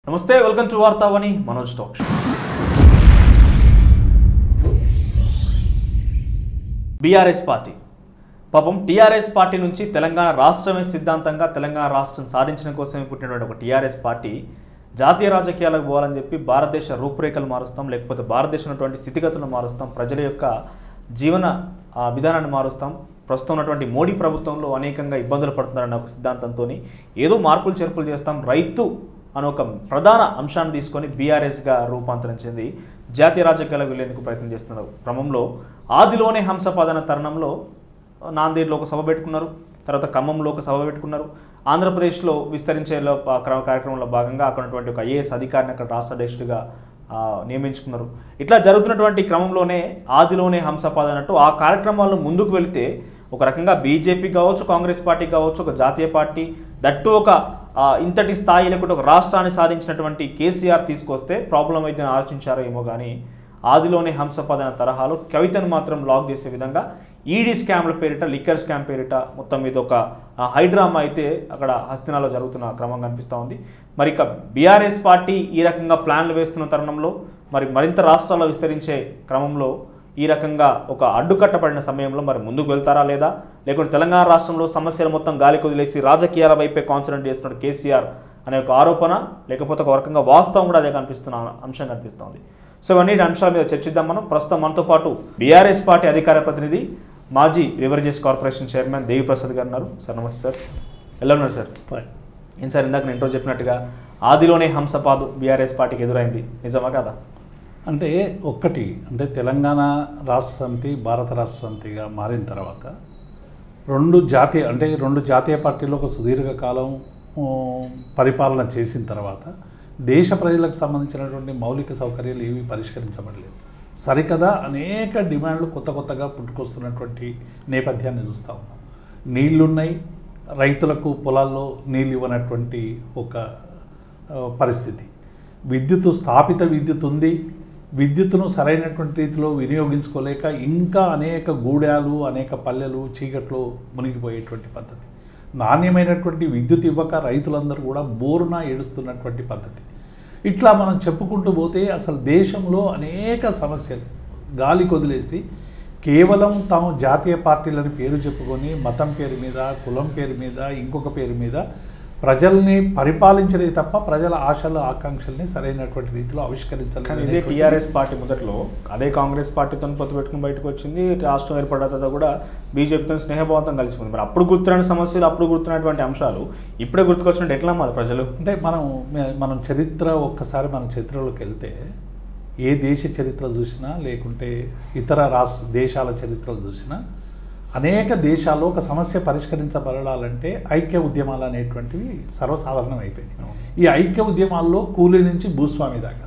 నమస్తే welcome to Vartavani Manoj talk show. BRS party పాపం TRS party నుంచి తెలంగాణ రాష్ట్రమే సిద్ధాంతంగా తెలంగాణ రాష్ట్రం సాధించడం కోసమే పుట్టినటువంటి ఒక టీఆర్ఎస్ పార్టీ జాతీయ రాజకీయాలకు పోవాలని చెప్పి భారతదేశ రూపురేఖలు మారుస్తాం లేకపోతే భారతదేశం ఉన్నటువంటి స్థితిగతులను మారుస్తాం ప్రజల యొక్క జీవన ఆ, విధానాన్ని మారుస్తాం ప్రస్తుతం ఉన్నటువంటి మోడీ ప్రభుత్వంలో అనేకంగా ఇబ్బందులు పడుతున్నారన్న ఒక సిద్ధాంతంతో ఏదో మార్పులు చేర్పులు చేస్తాం రైతు అనే ఒక ప్రధాన అంశాన్ని తీసుకొని బీఆర్ఎస్గా రూపాంతరం చెంది జాతీయ రాజకీయాలకు వెళ్లేందుకు ప్రయత్నం చేస్తున్నారు క్రమంలో ఆదిలోనే హంసపాదన తరుణంలో నాందేడ్లో ఒక సభ పెట్టుకున్నారు తర్వాత ఖమ్మంలో ఒక సభ పెట్టుకున్నారు ఆంధ్రప్రదేశ్లో విస్తరించే లో- ఆ క్రమ- కార్యక్రమంలో భాగంగా అక్కడ ఉన్నటువంటి ఒక ఐఏఎస్ అధికారిని అక్కడ రాష్ట్ర అధ్యక్షుడిగా ఆ, నియమించుకున్నారు ఇట్లా జరుగుతున్నటువంటి క్రమంలోనే ఆదిలోనే హంసపాద అన్నట్టు ఆ కార్యక్రమాల్లో ముందుకు వెళితే ఒక రకంగా బీజేపీ కావచ్చు కాంగ్రెస్ పార్టీ కావచ్చు ఒక జాతీయ పార్టీ దట్టు ఒక ఆ, ఇంతటి స్థాయి లేకుంటే ఒక రాష్ట్రాన్ని సాధించినటువంటి కేసీఆర్ తీసుకొస్తే ప్రాబ్లం అయితే ఆలోచించారో ఏమో కానీ ఆదిలోనే హంసపదన తరహాలో కవితను మాత్రం లాక్ చేసే విధంగా ఈడీ స్కామ్ల పేరిట లిక్కర్ స్కామ్ పేరిట మొత్తం మీద ఒక ఆ, హైడ్రామా అయితే అక్కడ హస్తినాలో జరుగుతున్న క్రమం కనిపిస్తూ ఉంది మరి ఇక బీఆర్ఎస్ పార్టీ ఈ రకంగా ప్లాన్లు వేస్తున్న తరుణంలో మరి మరింత రాష్ట్రాల్లో విస్తరించే క్రమంలో ఈ రకంగా ఒక అడ్డుకట్టబడిన సమయంలో మరి ముందుకు వెళ్తారా లేదా లేకుంటే తెలంగాణ రాష్ట్రంలో సమస్యలు మొత్తం గాలికి వదిలేసి రాజకీయాల వైపే కాన్సన్ట్రేట్ చేస్తున్న కేసీఆర్ అనే ఒక ఆరోపణ లేకపోతే ఒక రకంగా వాస్తవం కూడా అదే కనిపిస్తున్న అంశం కనిపిస్తోంది సో ఇవన్నీ అంశాల మీద చర్చిద్దాం మనం ప్రస్తుతం మనతో పాటు బీఆర్ఎస్ పార్టీ అధికార ప్రతినిధి మాజీ beverages corporation chairman Devi Prasad గారు ఉన్నారు సార్ నమస్తే సార్ ఎలా ఉన్నారు సార్ ఏం సార్ ఇందాక నేను ఇంట్రో చెప్పినట్టుగా ఆదిలోనే హంసపాదు బీఆర్ఎస్ పార్టీకి ఎదురైంది నిజమా కదా అంటే ఒక్కటి అంటే తెలంగాణ రాష్ట్ర సమితి భారత రాష్ట్ర సమితిగా మారిన తర్వాత రెండు జాతీయ అంటే రెండు జాతీయ పార్టీలు ఒక సుదీర్ఘకాలం ఊ, పరిపాలన చేసిన తర్వాత దేశ ప్రజలకు సంబంధించినటువంటి మౌలిక సౌకర్యాలు ఏవి పరిష్కరించబడలేదు సరికదా అనేక డిమాండ్లు కొత్త కొత్తగా పుట్టుకొస్తున్నటువంటి నేపథ్యాన్ని చూస్తూ ఉన్నాం నీళ్లున్నాయి రైతులకు పొలాల్లో నీళ్ళు ఇవ్వనటువంటి ఒక ఆ, పరిస్థితి విద్యుత్ స్థాపిత విద్యుత్ ఉంది విద్యుత్తును సరైనటువంటి రీతిలో వినియోగించుకోలేక ఇంకా అనేక గూడాలు అనేక పల్లెలు చీకట్లో మునిగిపోయేటువంటి పద్ధతి నాణ్యమైనటువంటి విద్యుత్ ఇవ్వక రైతులందరూ కూడా బోరున ఏడుస్తున్నటువంటి పద్ధతి ఇట్లా మనం చెప్పుకుంటూ పోతే అసలు దేశంలో అనేక సమస్యలు గాలి కొదిలేసి కేవలం తాము జాతీయ పార్టీలని పేరు చెప్పుకొని మతం పేరు మీద కులం పేరు మీద ఇంకొక పేరు మీద ప్రజల్ని పరిపాలించడే తప్ప ప్రజల ఆశలు ఆకాంక్షల్ని సరైనటువంటి రీతిలో కానీ ఇదే ఆవిష్కరించలేదు టీఆర్ఎస్ పార్టీ మొదట్లో అదే కాంగ్రెస్ పార్టీతో పొత్తు పెట్టుకుని బయటకు వచ్చింది రాష్ట్రం ఏర్పడిన తర్వాత కూడా బీజేపీతో స్నేహభావంతం కలిసిపోయింది మరి అప్పుడు గుర్తురాని సమస్యలు అప్పుడు గుర్తున్నటువంటి అంశాలు ఇప్పుడే గుర్తుకొచ్చినట్టు ఎట్లా మాది ప్రజలు అంటే మనం మే- మనం చరిత్ర ఒక్కసారి మన చరిత్రలోకి వెళ్తే ఏ దేశ చరిత్ర చూసినా లేకుంటే ఇతర రాష్ట్ర దేశాల చరిత్రలు చూసినా అనేక దేశాల్లో ఒక సమస్య పరిష్కరించబడాలంటే ఐక్య ఉద్యమాలు అనేటువంటివి సర్వసాధారణం అయిపోయినాయి ఈ ఐక్య ఉద్యమాల్లో కూలీ నుంచి భూస్వామి దాకా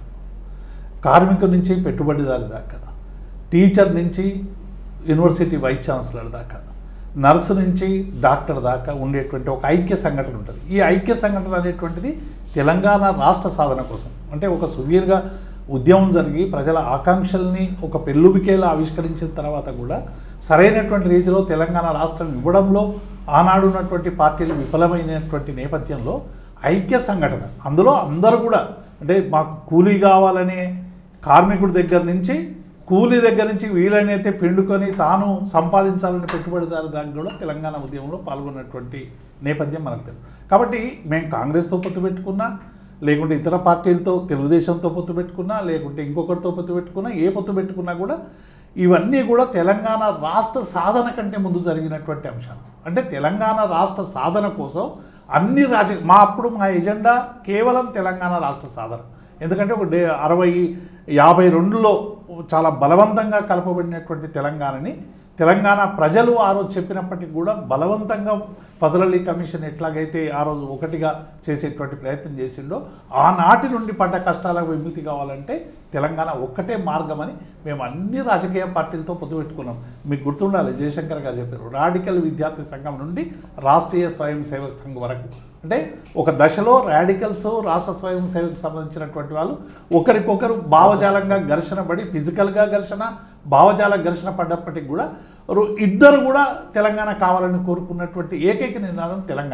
కార్మికు నుంచి పెట్టుబడిదారు దాకా టీచర్ నుంచి యూనివర్సిటీ వైస్ ఛాన్సలర్ దాకా నర్సు నుంచి డాక్టర్ దాకా ఉండేటువంటి ఒక ఐక్య సంఘటన ఉంటుంది ఈ ఐక్య సంఘటన అనేటువంటిది తెలంగాణ రాష్ట్ర సాధన కోసం అంటే ఒక సుదీర్ఘ ఉద్యమం జరిగి ప్రజల ఆకాంక్షల్ని ఒక పెళ్ళుబికేలా ఆవిష్కరించిన తర్వాత కూడా సరైనటువంటి రీతిలో తెలంగాణ రాష్ట్రం ఇవ్వడంలో ఆనాడు ఉన్నటువంటి పార్టీలు విఫలమైనటువంటి నేపథ్యంలో ఐక్య సంఘటన అందులో అందరూ కూడా అంటే మాకు కూలీ కావాలనే కార్మికుడి దగ్గర నుంచి కూలీ దగ్గర నుంచి వీలైనైతే పిండుకొని తాను సంపాదించాలని పెట్టుబడిదారు దానికి కూడా తెలంగాణ ఉద్యమంలో పాల్గొన్నటువంటి నేపథ్యం మనకు తెలుసు కాబట్టి మేము కాంగ్రెస్తో పొత్తు పెట్టుకున్నా లేకుంటే ఇతర పార్టీలతో తెలుగుదేశంతో పొత్తు పెట్టుకున్నా లేకుంటే ఇంకొకరితో పొత్తు పెట్టుకున్నా ఏ పొత్తు పెట్టుకున్నా కూడా ఇవన్నీ కూడా తెలంగాణ రాష్ట్ర సాధన కంటే ముందు జరిగినటువంటి అంశాలు అంటే తెలంగాణ రాష్ట్ర సాధన కోసం అన్ని రాజ మా అప్పుడు మా ఎజెండా కేవలం తెలంగాణ రాష్ట్ర సాధన ఎందుకంటే ఒక డే అరవై యాభై రెండులో చాలా బలవంతంగా కలపబడినటువంటి తెలంగాణని తెలంగాణ ప్రజలు ఆ రోజు చెప్పినప్పటికీ కూడా బలవంతంగా ఫజల్ అలీ కమిషన్ ఎట్లాగైతే ఆ రోజు ఒకటిగా చేసేటువంటి ప్రయత్నం చేసిండో ఆనాటి నుండి పడ్డ కష్టాలకు విముక్తి కావాలంటే తెలంగాణ ఒక్కటే మార్గమని మేము అన్ని రాజకీయ పార్టీలతో పొత్తు పెట్టుకున్నాం మీకు గుర్తుండాలి జయశంకర్ గారు చెప్పారు రాడికల్ విద్యార్థి సంఘం నుండి రాష్ట్రీయ స్వయం సేవక సంఘం వరకు అంటే ఒక దశలో రాడికల్స్ రాష్ట్ర స్వయం సేవకు సంబంధించినటువంటి వాళ్ళు ఒకరికొకరు భావజాలంగా ఘర్షణ పడి ఫిజికల్గా ఘర్షణ భావజాల ఘర్షణ పడ్డప్పటికి కూడా రు- ఇద్దరు కూడా తెలంగాణ కావాలని కోరుకున్నటువంటి ఏకైక నినాదం తెలంగాణ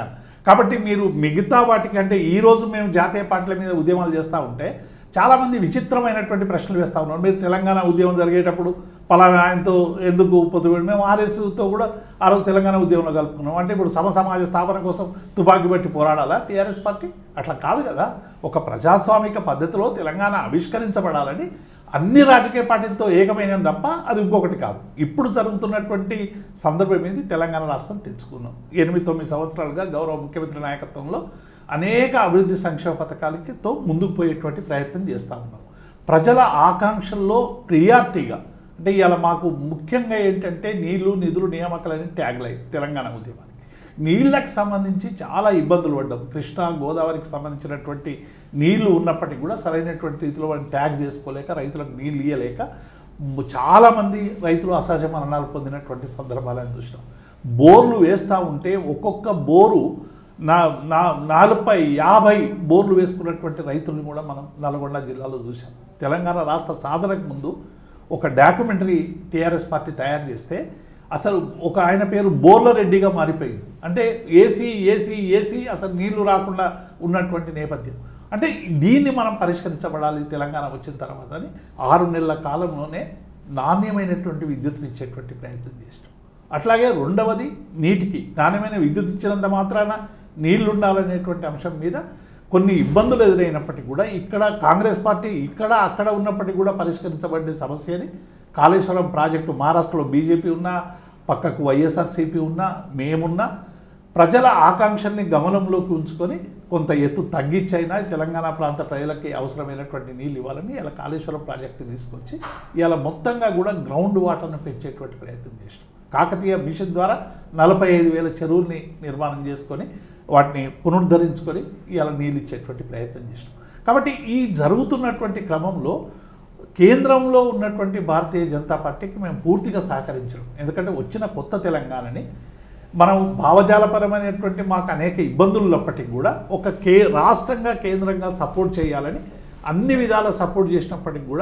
కాబట్టి మీరు మిగతా వాటికి అంటే ఈ రోజు మేము జాతీయ పార్టీల మీద ఉద్యమాలు చేస్తూ ఉంటే చాలామంది విచిత్రమైనటువంటి ప్రశ్నలు వేస్తూ ఉన్నారు మీరు తెలంగాణ ఉద్యమం జరిగేటప్పుడు పలానా ఆయనతో ఎందుకు పొద్దు మేము ఆర్ఎస్తో కూడా ఆ రోజు తెలంగాణ ఉద్యమంలో కలుపుకున్నాం అంటే ఇప్పుడు సమ సమాజ స్థాపన కోసం తుపాకీ బట్టి పోరాడాలా టీఆర్ఎస్ పార్టీ అట్లా కాదు కదా ఒక ప్రజాస్వామిక పద్ధతిలో తెలంగాణ ఆవిష్కరించబడాలని అన్ని రాజకీయ పార్టీలతో ఏకమైన తప్ప అది ఇంకొకటి కాదు ఇప్పుడు జరుగుతున్నటువంటి సందర్భం ఇది తెలంగాణ రాష్ట్రం తెచ్చుకున్నాం ఎనిమిది తొమ్మిది సంవత్సరాలుగా గౌరవ ముఖ్యమంత్రి నాయకత్వంలో అనేక అభివృద్ధి సంక్షేమ పథకాలతో ముందుకు పోయేటువంటి ప్రయత్నం చేస్తూ ఉన్నాం ప్రజల ఆకాంక్షల్లో ప్రియారిటీగా అంటే ఇవాళ మాకు ముఖ్యంగా ఏంటంటే నీళ్లు నిధులు నియామకాలని ట్యాగ్ లైన్ తెలంగాణ ఉద్యమానికి నీళ్ళకి సంబంధించి చాలా ఇబ్బందులు పడ్డాం కృష్ణా గోదావరికి సంబంధించినటువంటి నీళ్లు ఉన్నప్పటికీ కూడా సరైనటువంటి రీతిలో వాటిని ట్యాగ్ చేసుకోలేక రైతులకు నీళ్ళు ఇయ్యలేక మ్, చాలామంది రైతులు అసహజ మరణాలు పొందినటువంటి సందర్భాలను చూసినాం బోర్లు వేస్తూ ఉంటే ఒక్కొక్క బోరు నా నా నాలుగుపై యాభై బోర్లు వేసుకున్నటువంటి రైతుల్ని కూడా మనం నల్గొండ జిల్లాలో చూసాం తెలంగాణ రాష్ట్ర సాధనకు ముందు ఒక డాక్యుమెంటరీ టీఆర్ఎస్ పార్టీ తయారు చేస్తే అసలు ఒక ఆయన పేరు బోర్ల రెడ్డిగా మారిపోయింది అంటే ఏసీ ఏసీ ఏసీ అసలు నీళ్లు రాకుండా ఉన్నటువంటి నేపథ్యం అంటే దీన్ని మనం పరిష్కరించబడాలి తెలంగాణ వచ్చిన తర్వాత అని ఆరు నెలల కాలంలోనే నాణ్యమైనటువంటి విద్యుత్తుని ఇచ్చేటువంటి ప్రయత్నం చేసినాం అట్లాగే రెండవది నీటికి నాణ్యమైన విద్యుత్ ఇచ్చినంత మాత్రాన నీళ్లు ఉండాలనేటువంటి అంశం మీద కొన్ని ఇబ్బందులు ఎదురైనప్పటికీ కూడా ఇక్కడ కాంగ్రెస్ పార్టీ ఇక్కడ అక్కడ ఉన్నప్పటికీ కూడా పరిష్కరించబడే సమస్యని కాళేశ్వరం ప్రాజెక్టు మహారాష్ట్రలో బీజేపీ ఉన్నా పక్కకు వైఎస్ఆర్సీపీ ఉన్నా మేమున్నా ప్రజల ఆకాంక్షల్ని గమనంలోకి ఉంచుకొని కొంత ఎత్తు తగ్గించైనా తెలంగాణ ప్రాంత ప్రజలకి అవసరమైనటువంటి నీళ్ళు ఇవ్వాలని ఇలా కాళేశ్వరం ప్రాజెక్టు తీసుకొచ్చి ఇలా మొత్తంగా కూడా గ్రౌండ్ వాటర్ను పెంచేటువంటి ప్రయత్నం చేసినాం కాకతీయ మిషన్ ద్వారా నలభై ఐదు వేల చెరువుల్ని నిర్మాణం చేసుకొని వాటిని పునరుద్ధరించుకొని ఇలా నీళ్ళు ఇచ్చేటువంటి ప్రయత్నం చేసినాం కాబట్టి ఈ జరుగుతున్నటువంటి క్రమంలో కేంద్రంలో ఉన్నటువంటి భారతీయ జనతా పార్టీకి మేము పూర్తిగా సహకరించడం ఎందుకంటే వచ్చిన కొత్త తెలంగాణని మనం భావజాలపరమైనటువంటి మాకు అనేక ఇబ్బందులు ఉన్నప్పటికీ కూడా ఒక కే రాష్ట్రంగా కేంద్రంగా సపోర్ట్ చేయాలని అన్ని విధాల సపోర్ట్ చేసినప్పటికీ కూడా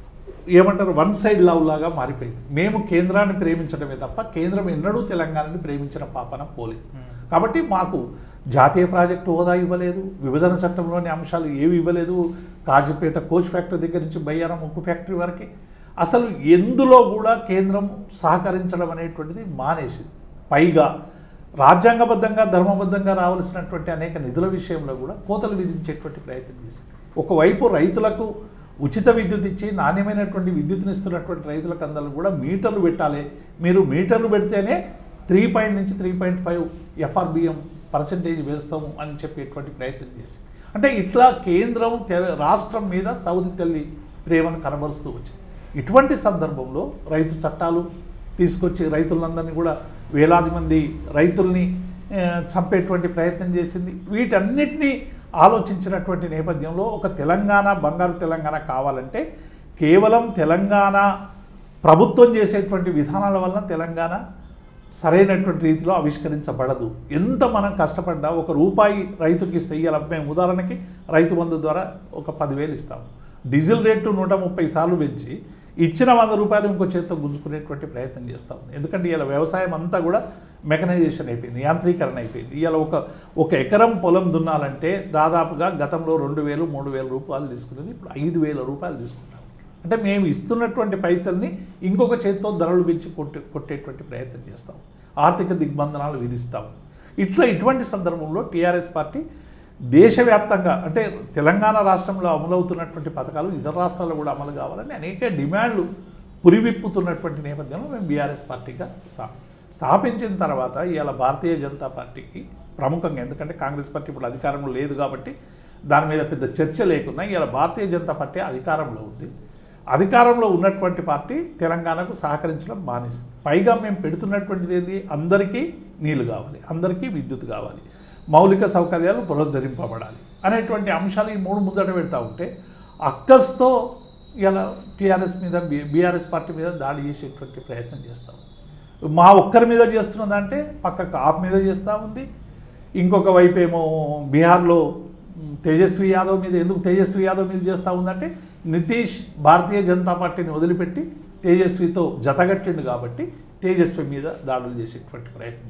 ఏమంటారు వన్ సైడ్ లవ్ లాగా మారిపోయింది మేము కేంద్రాన్ని ప్రేమించడమే తప్ప కేంద్రం ఎన్నడూ తెలంగాణని ప్రేమించిన పాపన పోలేదు కాబట్టి మాకు జాతీయ ప్రాజెక్టు హోదా ఇవ్వలేదు విభజన చట్టంలోని అంశాలు ఏవి ఇవ్వలేదు కాజీపేట కోచ్ ఫ్యాక్టరీ దగ్గర నుంచి బయ్యారం ఉక్కు ఫ్యాక్టరీ వరకు అసలు ఎందులో కూడా కేంద్రం సహకరించడం అనేటువంటిది మానేసింది పైగా రాజ్యాంగబద్ధంగా ధర్మబద్ధంగా రావాల్సినటువంటి అనేక నిధుల విషయంలో కూడా కోతలు విధించేటువంటి ప్రయత్నం చేసింది ఒకవైపు రైతులకు ఉచిత విద్యుత్ ఇచ్చి నాణ్యమైనటువంటి విద్యుత్తుని ఇస్తున్నటువంటి రైతులకు అందరూ కూడా మీటర్లు పెట్టాలి మీరు మీటర్లు పెడితేనే త్రీ పాయింట్ నుంచి three point five FRBM percentage వేస్తాము అని చెప్పేటువంటి ప్రయత్నం చేసి అంటే ఇట్లా కేంద్రం తె- రాష్ట్రం మీద సౌది తల్లి ప్రేమను కనబరుస్తూ వచ్చింది ఇటువంటి సందర్భంలో రైతు చట్టాలు తీసుకొచ్చి రైతులందరినీ కూడా వేలాది మంది రైతుల్ని ఆ, చంపేటువంటి ప్రయత్నం చేసింది వీటన్నిటినీ ఆలోచించినటువంటి నేపథ్యంలో ఒక తెలంగాణ బంగారు తెలంగాణ కావాలంటే కేవలం తెలంగాణ ప్రభుత్వం చేసేటువంటి విధానాల వల్ల తెలంగాణ సరైనటువంటి రీతిలో ఆవిష్కరించబడదు ఎంత మనం కష్టపడ్డా ఒక రూపాయి రైతుకి ఇస్తే ఇవాళ మేము ఉదాహరణకి రైతు బంధు ద్వారా ఒక పదివేలు ఇస్తాము డీజిల్ రేటు నూట ముప్పై సార్లు పెంచి ఇచ్చిన వంద రూపాయలు ఇంకో చేత్తో గుంజుకునేటువంటి ప్రయత్నం చేస్తాం ఎందుకంటే ఇలా వ్యవసాయం అంతా కూడా మెకనైజేషన్ అయిపోయింది యాంత్రీకరణ అయిపోయింది ఇలా ఒక ఒక ఎకరం పొలం దున్నాలంటే దాదాపుగా గతంలో రెండు వేలు మూడు వేల రూపాయలు తీసుకునేది ఇప్పుడు ఐదు వేల రూపాయలు తీసుకుంటాం అంటే మేము ఇస్తున్నటువంటి పైసల్ని ఇంకొక చేతితో ధరలు పెంచి కొట్టే కొట్టేటువంటి ప్రయత్నం చేస్తాం ఆర్థిక దిగ్బంధనాలు విధిస్తాం ఇట్లా ఇటువంటి సందర్భంలో టీఆర్ఎస్ పార్టీ దేశవ్యాప్తంగా అంటే తెలంగాణ రాష్ట్రంలో అమలవుతున్నటువంటి పథకాలు ఇతర రాష్ట్రాల్లో కూడా అమలు కావాలని అనేక డిమాండ్లు పురివిప్పుతున్నటువంటి నేపథ్యంలో మేము బీఆర్ఎస్ పార్టీగా స్థా స్థాపించిన తర్వాత ఇవాళ భారతీయ జనతా పార్టీకి ప్రముఖంగా ఎందుకంటే కాంగ్రెస్ పార్టీ ఇప్పుడు అధికారంలో లేదు కాబట్టి దాని మీద పెద్ద చర్చ లేకున్నా ఇవాళ భారతీయ జనతా పార్టీ అధికారంలో ఉంది అధికారంలో ఉన్నటువంటి పార్టీ తెలంగాణకు సహకరించడం మానేసింది పైగా మేము పెడుతున్నటువంటిది ఏంది అందరికీ నీళ్లు కావాలి అందరికీ విద్యుత్ కావాలి మౌలిక సౌకర్యాలు పునరుద్ధరింపబడాలి అనేటువంటి అంశాలు ఈ మూడు ముందట పెడతా ఉంటే అక్కస్తో ఇలా టీఆర్ఎస్ మీద బీఆర్ఎస్ పార్టీ మీద దాడి చేసేటువంటి ప్రయత్నం చేస్తాం మా ఒక్కరి మీద చేస్తున్నదంటే పక్క కాప్ మీద చేస్తూ ఉంది ఇంకొక వైపు ఏమో బీహార్లో మ్, తేజస్వి యాదవ్ మీద ఎందుకు తేజస్వి యాదవ్ మీద చేస్తూ ఉందంటే నితీష్ భారతీయ జనతా పార్టీని వదిలిపెట్టి తేజస్వితో జతగట్టిండు కాబట్టి తేజస్వి మీద దాడులు చేసేటువంటి ప్రయత్నం చేస్తాం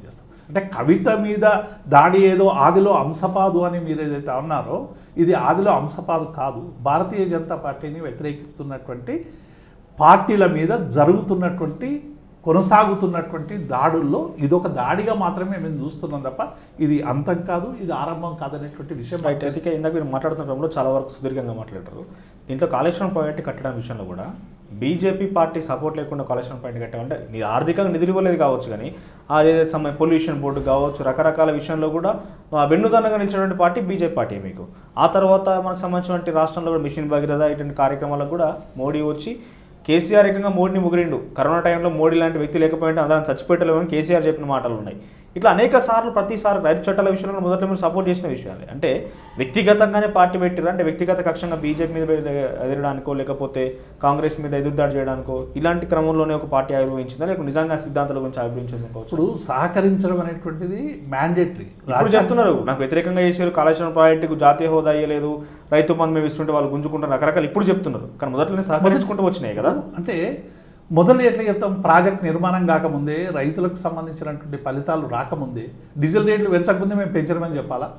అంటే కవిత మీద దాడి ఏదో ఆదిలో అంశపాదు అని మీరు ఏదైతే అన్నారో ఇది ఆదిలో అంశపాదు కాదు భారతీయ జనతా పార్టీని వ్యతిరేకిస్తున్నటువంటి పార్టీల మీద జరుగుతున్నటువంటి కొనసాగుతున్నటువంటి దాడుల్లో ఇదొక దాడిగా మాత్రమే మేము చూస్తున్నాం తప్ప ఇది అంతం కాదు ఇది ఆరంభం కాదనేటువంటి విషయం రైట్ అయితే ఇందాక మీరు మాట్లాడుతున్న క్రమంలో చాలా వరకు సుదీర్ఘంగా మాట్లాడారు దీంట్లో కాళేశ్వరం ప్రాజెక్ట్ కట్టడం విషయంలో కూడా బీజేపీ పార్టీ సపోర్ట్ లేకుండా కాళేశ్వరం ప్రాజెక్ట్ కట్టామంటే మీ ఆర్థికంగా నిధులు ఇవ్వలేదు కావచ్చు కానీ అదే సమయం పొల్యూషన్ బోర్డు కావచ్చు రకరకాల విషయంలో కూడా ఆ, వెన్నుదన్నగా నిలిచినటువంటి పార్టీ బీజేపీ పార్టీ మీకు ఆ తర్వాత మనకు సంబంధించినటువంటి రాష్ట్రంలో కూడా మిషన్ భగీరథ ఇటువంటి కార్యక్రమాలకు కూడా మోడీ వచ్చి కేసీఆర్ ఏకంగా మోడీని ముగిరిండు కరోనా టైంలో మోడీ లాంటి వ్యక్తి లేకపోయింటే అందరం చచ్చిపెట్టలేమని కేసీఆర్ చెప్పిన మాటలు ఉన్నాయి ఇట్లా అనేక సార్లు ప్రతిసారి రైతు చట్టాల విషయంలో మొదట్లో మీరు సపోర్ట్ చేసిన విషయాలు అంటే వ్యక్తిగతంగానే పార్టీ పెట్టారు అంటే వ్యక్తిగత కక్షంగా బీజేపీ మీద ఎదరడానికో లేకపోతే కాంగ్రెస్ మీద ఎదురుదాడి చేయడానికో ఇలాంటి క్రమంలోనే ఒక పార్టీ ఆవిర్భవించిందా లేకపోతే నిజంగా సిద్ధాంతాల గురించి ఆవిర్భవించకపోవచ్చు ఇప్పుడు సహకరించడం అనేటువంటిది మ్యాండేటరీ ఇప్పుడు చెప్తున్నారు నాకు వ్యతిరేకంగా చేశారు కాళేశ్వరం ప్రాజెక్టుకు జాతీయ హోదా అయ్యలేదు రైతు బంధు మేము ఇస్తుంటే వాళ్ళు గుంజుకుంటారు రకరకాల ఇప్పుడు చెప్తున్నారు కానీ మొదట్లోనే సహకరించుకుంటూ వచ్చినాయి కదా అంటే మొదలు ఎట్లా చెప్తాం ప్రాజెక్ట్ నిర్మాణం కాకముందే రైతులకు సంబంధించినటువంటి ఫలితాలు రాకముందే డీజిల్ రేట్లు పెంచకముందే మేము పెంచడమని చెప్పాలా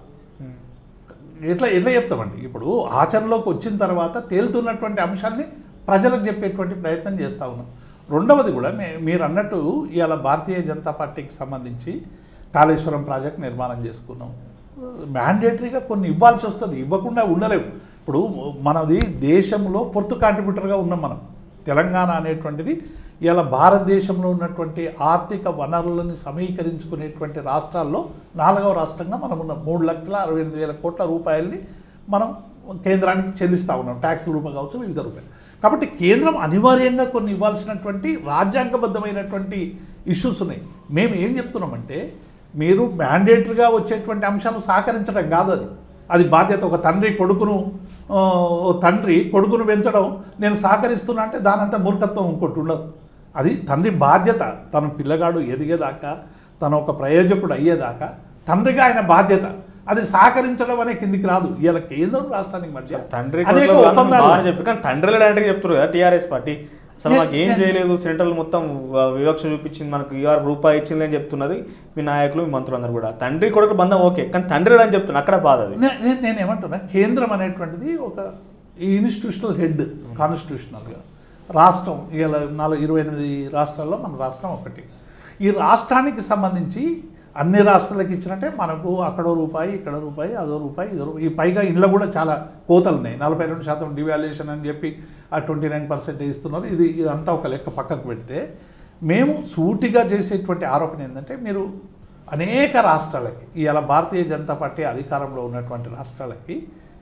ఎట్లా ఎట్లా చెప్తామండి ఇప్పుడు ఆచరణలోకి వచ్చిన తర్వాత తేలుతున్నటువంటి అంశాన్ని ప్రజలకు చెప్పేటువంటి ప్రయత్నం చేస్తూ ఉన్నాం రెండవది కూడా మే మీరు అన్నట్టు ఇవాళ భారతీయ జనతా పార్టీకి సంబంధించి కాళేశ్వరం ప్రాజెక్ట్ నిర్మాణం చేసుకున్నాం మ్యాండేటరీగా కొన్ని ఇవ్వాల్సి వస్తుంది ఇవ్వకుండా ఉండలేవు ఇప్పుడు మనది దేశంలో ఫోర్త్ కాంట్రిబ్యూటర్గా ఉన్నాం మనం తెలంగాణ అనేటువంటిది ఇలా భారతదేశంలో ఉన్నటువంటి ఆర్థిక వనరులను సమీకరించుకునేటువంటి రాష్ట్రాల్లో నాలుగవ రాష్ట్రంగా మనం ఉన్నాం మూడు లక్షల అరవై ఎనిమిది వేల కోట్ల రూపాయలని మనం కేంద్రానికి చెల్లిస్తూ ఉన్నాం ట్యాక్స్ రూపం కావచ్చు వివిధ రూపాయలు కాబట్టి కేంద్రం అనివార్యంగా కొన్ని ఇవ్వాల్సినటువంటి రాజ్యాంగబద్ధమైనటువంటి ఇష్యూస్ ఉన్నాయి మేము ఏం చెప్తున్నామంటే మీరు మ్యాండేటరీగా వచ్చేటువంటి అంశాలు సహకరించడం కాదు అది అది బాధ్యత ఒక తండ్రి కొడుకును ఆ, ఓ తండ్రి కొడుకును పెంచడం నేను సహకరిస్తున్నా అంటే దానంతా మూర్ఖత్వం ఇంకోటి ఉండదు అది తండ్రి బాధ్యత తన పిల్లగాడు ఎదిగేదాకా తను ఒక ప్రయోజకుడు అయ్యేదాకా తండ్రిగా ఆయన బాధ్యత అది సహకరించడం అనే కిందికి రాదు ఇలా కేంద్రం రాష్ట్రానికి మధ్య తండ్రి అనేక కొడుకులు బాగానే- ఒప్పందాలు బాగానే చెప్పి కానీ తండ్రి లాంటివి చెప్తారు కదా టీఆర్ఎస్ పార్టీ అసలు నే- మాకు ఏం నే- చేయలేదు సెంట్రల్ మొత్తం వ- వివక్ష చూపించింది మనకు ఇవాళ రూపాయి ఇచ్చింది అని చెప్తున్నది మీ నాయకులు మీ మంత్రులు అందరూ కూడా తండ్రి కొడుకు బంధం ఓకే కానీ తండ్రి అని చెప్తున్నా అక్కడ బాధ అది నే- నే- నేను ఏమంటున్నా కేంద్రం అనేటువంటిది ఒక ఇన్స్టిట్యూషనల్ హెడ్ కాన్స్టిట్యూషనల్గా రాష్ట్రం ఇలా నాలుగు ఇరవై ఎనిమిది రాష్ట్రాల్లో మన రాష్ట్రం ఒకటి ఈ రాష్ట్రానికి సంబంధించి అన్ని రాష్ట్రాలకు ఇచ్చినట్టే మనకు అక్కడో రూపాయి ఇక్కడ రూపాయి అదో రూపాయి ఇదో రూపాయి ఈ పైగా ఇంట్లో కూడా చాలా కోతలు ఉన్నాయి నలభై రెండు శాతం డివాల్యుయేషన్ అని చెప్పి ఆ ట్వంటీ నైన్ పర్సెంట్ ఇస్తున్నారు ఇది ఇదంతా ఒక లెక్క పక్కకు పెడితే మేము సూటిగా చేసేటువంటి ఆరోపణ ఏంటంటే మీరు అనేక రాష్ట్రాలకి ఇవాళ భారతీయ జనతా పార్టీ అధికారంలో ఉన్నటువంటి రాష్ట్రాలకి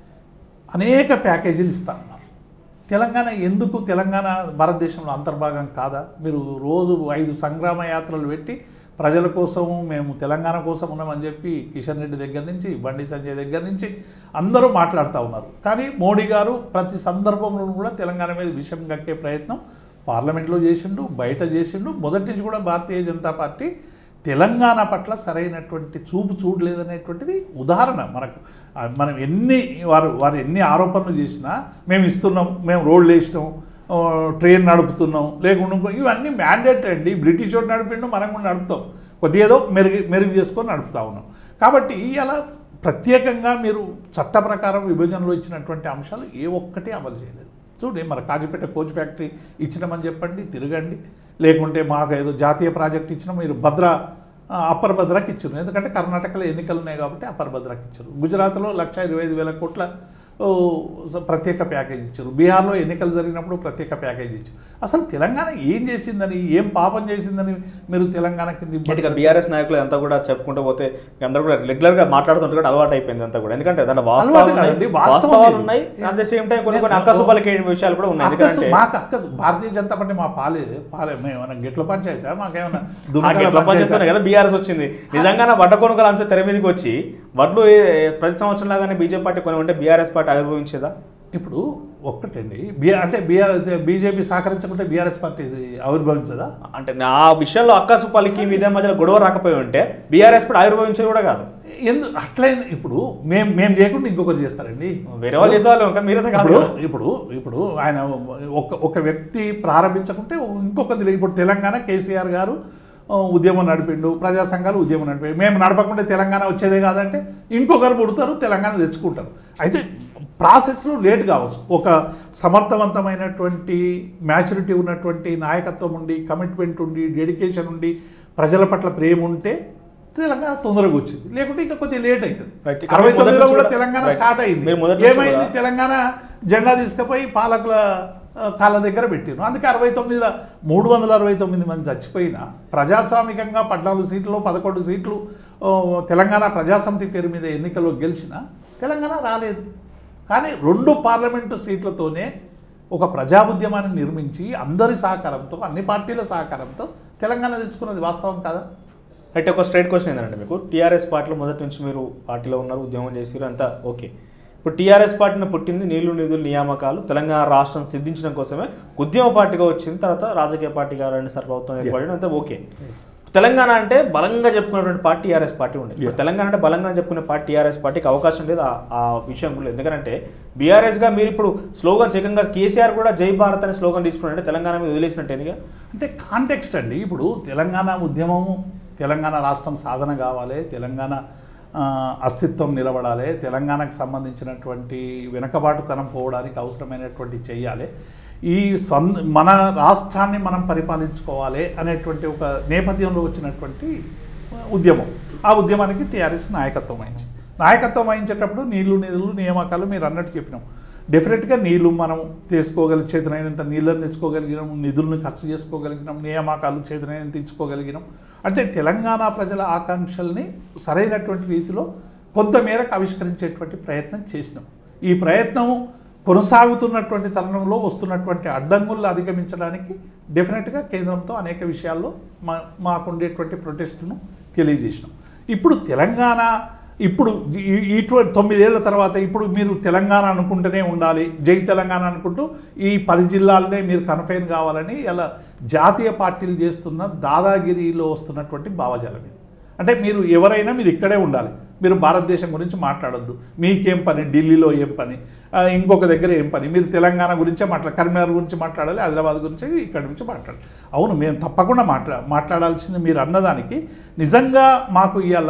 అనేక ప్యాకేజీలు ఇస్తా ఉన్నారు తెలంగాణ ఎందుకు తెలంగాణ భారతదేశంలో అంతర్భాగం కాదా మీరు రోజు ఐదు సంగ్రామ యాత్రలు పెట్టి ప్రజల కోసం మేము తెలంగాణ కోసం ఉన్నామని చెప్పి కిషన్ రెడ్డి దగ్గర నుంచి బండి సంజయ్ దగ్గర నుంచి అందరూ మాట్లాడుతూ ఉన్నారు కానీ మోడీ గారు ప్రతి సందర్భంలో కూడా తెలంగాణ మీద విషయం కక్కే ప్రయత్నం పార్లమెంట్లో చేసిండు బయట చేసిండు మొదటి నుంచి కూడా భారతీయ జనతా పార్టీ తెలంగాణ పట్ల సరైనటువంటి చూపు చూడలేదనేటువంటిది ఉదాహరణ మనకు ఆ, మనం ఎన్ని వారు వారు ఎన్ని ఆరోపణలు చేసినా మేము ఇస్తున్నాం మేము రోడ్లు వేసినాం ఆ, ట్రైన్ నడుపుతున్నాం లేకుండా ఇంకో- ఇవన్నీ మ్యాండేట్ అండి బ్రిటిష్ వాడు నడిపిండు మనం కూడా నడుపుతాం కొద్దిగా ఏదో మెరుగు మెరుగు చేసుకొని నడుపుతా ఉన్నాం కాబట్టి అలా ప్రత్యేకంగా మీరు చట్ట ప్రకారం విభజనలో ఇచ్చినటువంటి అంశాలు ఏ ఒక్కటి అమలు చేయలేదు చూడండి మన కాజీపేట కోచ్ ఫ్యాక్టరీ ఇచ్చినామని చెప్పండి తిరగండి లేకుంటే మాకు ఏదో జాతీయ ప్రాజెక్ట్ ఇచ్చినా మీరు భద్ర ఆ, అప్పర్ భద్రాకి ఇచ్చారు ఎందుకంటే కర్ణాటకలో ఎన్నికలు ఉన్నాయి కాబట్టి అప్పర్ భద్రాకి ఇచ్చారు గుజరాత్లో లక్ష ఇరవై ఐదు వేల కోట్ల ఓ, స- ప్రత్యేక ప్యాకేజ్ ఇచ్చారు బీహార్లో ఎన్నికలు జరిగినప్పుడు ప్రత్యేక ప్యాకేజ్ ఇచ్చారు అసలు తెలంగాణ ఏం చేసిందని ఏం పాపం చేసిందని మీరు తెలంగాణ కింద ఇబ్బంది ఇక బీఆర్ఎస్ నాయకులు అంతా కూడా చెప్పుకుంటూ పోతే అందరూ కూడా రెగ్యులర్ గా మాట్లాడుతుంటే కూడా అలవాటు అయిపోయింది అంతా కూడా ఎందుకంటే దాంట్లో వాస్తవాలు అలవాటు ఉన్నాయి కాదండి, వాస్తవం వాస్తవాలు ఇది. ఉన్నాయి అట్ ద సేమ్ టైం కొన్ని కొన్ని నేను- అక్కసుపాలకి విషయాలు కూడా ఉన్నాయి అక్కసు ఎందుకంటే మాకు అక్కసు భారతీయ జనతా పార్టీ మా పాలే పాలే మేమేమన్నా గిట్ల పంచాయతా మాకేమన్నా ఆ దున్నకాల గిట్ల పంచాయతా? పంచాయతీ కదా బీఆర్ఎస్ వచ్చింది నిజంగానే వడ్డ కొనుగోలు అంశం తెర మీదకి వచ్చి వడ్లు ఏ- ప్రతి సంవత్సరం లాగానే బీజేపీ పార్టీ కొని ఉంటే బీఆర్ఎస్ పార్టీ ఆవిర్భవించేదా ఇప్పుడు ఒక్కటండి బి అంటే బీఆర్ బీజేపీ సహకరించకుంటే బీఆర్ఎస్ పార్టీ ఆవిర్భవించదా అంటే నా విషయంలో అక్కసుపాలకి మీద మధ్యలో గొడవ రాకపోయి ఉంటే బీఆర్ఎస్ పార్టీ ఆవిర్భవించేది కూడా కాదు ఎందు అట్లే ఇప్పుడు మేము మేము చేయకుండా ఇంకొకరు చేస్తారండి వేరే వాళ్ళు చేసేవాళ్ళు కానీ మీరైతే కాదు ఇప్పుడు కదా. ఇప్పుడు ఇప్పుడు ఆయన ఒక ఒక వ్యక్తి ప్రారంభించకుంటే ఇంకొకది ఇప్పుడు తెలంగాణ కేసీఆర్ గారు ఆ, ఉద్యమం నడిపిండు ప్రజా సంఘాలు ఉద్యమం నడిపాయి మేము నడపకుండా తెలంగాణ వచ్చేదే కాదంటే ఇంకొకరు పుడతారు తెలంగాణ తెచ్చుకుంటారు అయితే ప్రాసెస్లో లేట్ కావచ్చు ఒక సమర్థవంతమైనటువంటి మ్యాచురిటీ ఉన్నటువంటి నాయకత్వం ఉండి కమిట్మెంట్ ఉండి డెడికేషన్ ఉండి ప్రజల పట్ల ప్రేమ ఉంటే తెలంగాణ తొందరగా వచ్చింది లేకుంటే ఇంకా కొద్దిగా లేట్ అవుతుంది Right. ఇక్కడ అరవై మీరు మొదటి తొమ్మిదిలో నుంచి కూడా కూడా- తెలంగాణ Right. స్టార్ట్ అయింది మీరు మొదటి నుంచి ఏమైంది కూడా- తెలంగాణ జెండా తీసుకుపోయి పాలకుల ఆ, కాళ్ళ దగ్గర పెట్టారు అందుకే అరవై తొమ్మిదిలో మూడు వందల అరవై తొమ్మిది మంది చచ్చిపోయినా ప్రజాస్వామికంగా పద్నాలుగు సీట్లు పదకొండు సీట్లు ఆ, తెలంగాణ ప్రజాసమితి పేరు మీద ఎన్నికల్లో గెలిచిన తెలంగాణ రాలేదు కానీ రెండు పార్లమెంటు సీట్లతోనే ఒక ప్రజా ఉద్యమాన్ని నిర్మించి అందరి సహకారంతో అన్ని పార్టీల సహకారంతో తెలంగాణ తెచ్చుకున్నది వాస్తవం కాదా అయితే ఒక స్ట్రైట్ క్వశ్చన్ ఏంటంటే మీకు టీఆర్ఎస్ పార్టీలో మొదటి నుంచి మీరు పార్టీలో ఉన్నారు ఉద్యమం చేసారు అంతా ఓకే ఇప్పుడు టీఆర్ఎస్ పార్టీని పుట్టింది నీళ్లు నిధులు నియామకాలు తెలంగాణ రాష్ట్రం సిద్ధించడం కోసమే ఉద్యమ పార్టీగా వచ్చింది తర్వాత రాజకీయ పార్టీగా రెండుసారి ప్రభుత్వం ఏర్పడడం అంతా ఓకే తెలంగాణ అంటే బలంగా చెప్పుకున్నటువంటి పార్టీ టీఆర్ఎస్ పార్టీ ఉండేది ఇప్పుడు తెలంగాణ అంటే బలంగా చెప్పుకునే పార్టీ టీఆర్ఎస్ పార్టీకి అవకాశం లేదు ఆ- ఆ విషయం కూడా లేదు. ఎందుకంటే బీఆర్ఎస్గా మీరు ఇప్పుడు స్లోగన్స్ ఏకంగా కేసీఆర్ కూడా జై భారత్ అనే స్లోగన్ తీసుకున్నారంటే తెలంగాణ మీద వదిలేసినట్టేనిగా అంటే కాంటెక్స్ట్ అండి ఇప్పుడు తెలంగాణ ఉద్యమము తెలంగాణ రాష్ట్రం సాధన కావాలి తెలంగాణ ఆ, అస్తిత్వం నిలబడాలి తెలంగాణకు సంబంధించినటువంటి వెనుకబాటుతనం పోవడానికి అవసరమైనటువంటి చెయ్యాలి ఈ స్వంత మన రాష్ట్రాన్ని మనం పరిపాలించుకోవాలి అనేటువంటి ఒక నేపథ్యంలో వచ్చినటువంటి ఉద్యమం ఆ ఉద్యమానికి టీఆర్ఎస్ నాయకత్వం వహించి నాయకత్వం వహించేటప్పుడు నీళ్లు నిధులు నియామకాలు మీరు అన్నట్టు చెప్పినాం డెఫినెట్గా నీళ్లు మనం చేసుకోగలి చేతనైనంత నీళ్ళని తెచ్చుకోగలిగినాం నిధులను ఖర్చు చేసుకోగలిగినాం నియామకాలు చేతనైనంత తెచ్చుకోగలిగినాం అంటే తెలంగాణ ప్రజల ఆకాంక్షల్ని సరైనటువంటి రీతిలో కొంతమేరకు ఆవిష్కరించేటువంటి ప్రయత్నం చేసినాం ఈ ప్రయత్నం కొనసాగుతున్నటువంటి తరుణంలో వస్తున్నటువంటి అడ్డంకులను అధిగమించడానికి డెఫినెట్గా కేంద్రంతో అనేక విషయాల్లో మా మాకుండేటువంటి ప్రొటెస్ట్ను తెలియజేసినాం ఇప్పుడు తెలంగాణ ఇప్పుడు ఈ- ఇటువంటి తొమ్మిదేళ్ల తర్వాత ఇప్పుడు మీరు తెలంగాణ అనుకుంటూనే ఉండాలి జై తెలంగాణ అనుకుంటూ ఈ పది జిల్లాలనే మీరు కన్ఫైన్ కావాలని ఇలా జాతీయ పార్టీలు చేస్తున్న దాదాగిరిలో వస్తున్నటువంటి భావజాలం ఇది అంటే మీరు ఎవరైనా మీరు ఇక్కడే ఉండాలి మీరు భారతదేశం గురించి మాట్లాడొద్దు మీకేం పని ఢిల్లీలో ఏం పని ఆ, ఇంకొక దగ్గర ఏం పని మీరు తెలంగాణ గురించే మాట్లా కరీంనగర్ గురించి మాట్లాడాలి హైదరాబాద్ గురించి ఇక్కడ నుంచి మాట్లాడాలి అవును మేము తప్పకుండా మాట్లా మాట్లాడాల్సింది మీరు అన్నదానికి నిజంగా మాకు ఇవాళ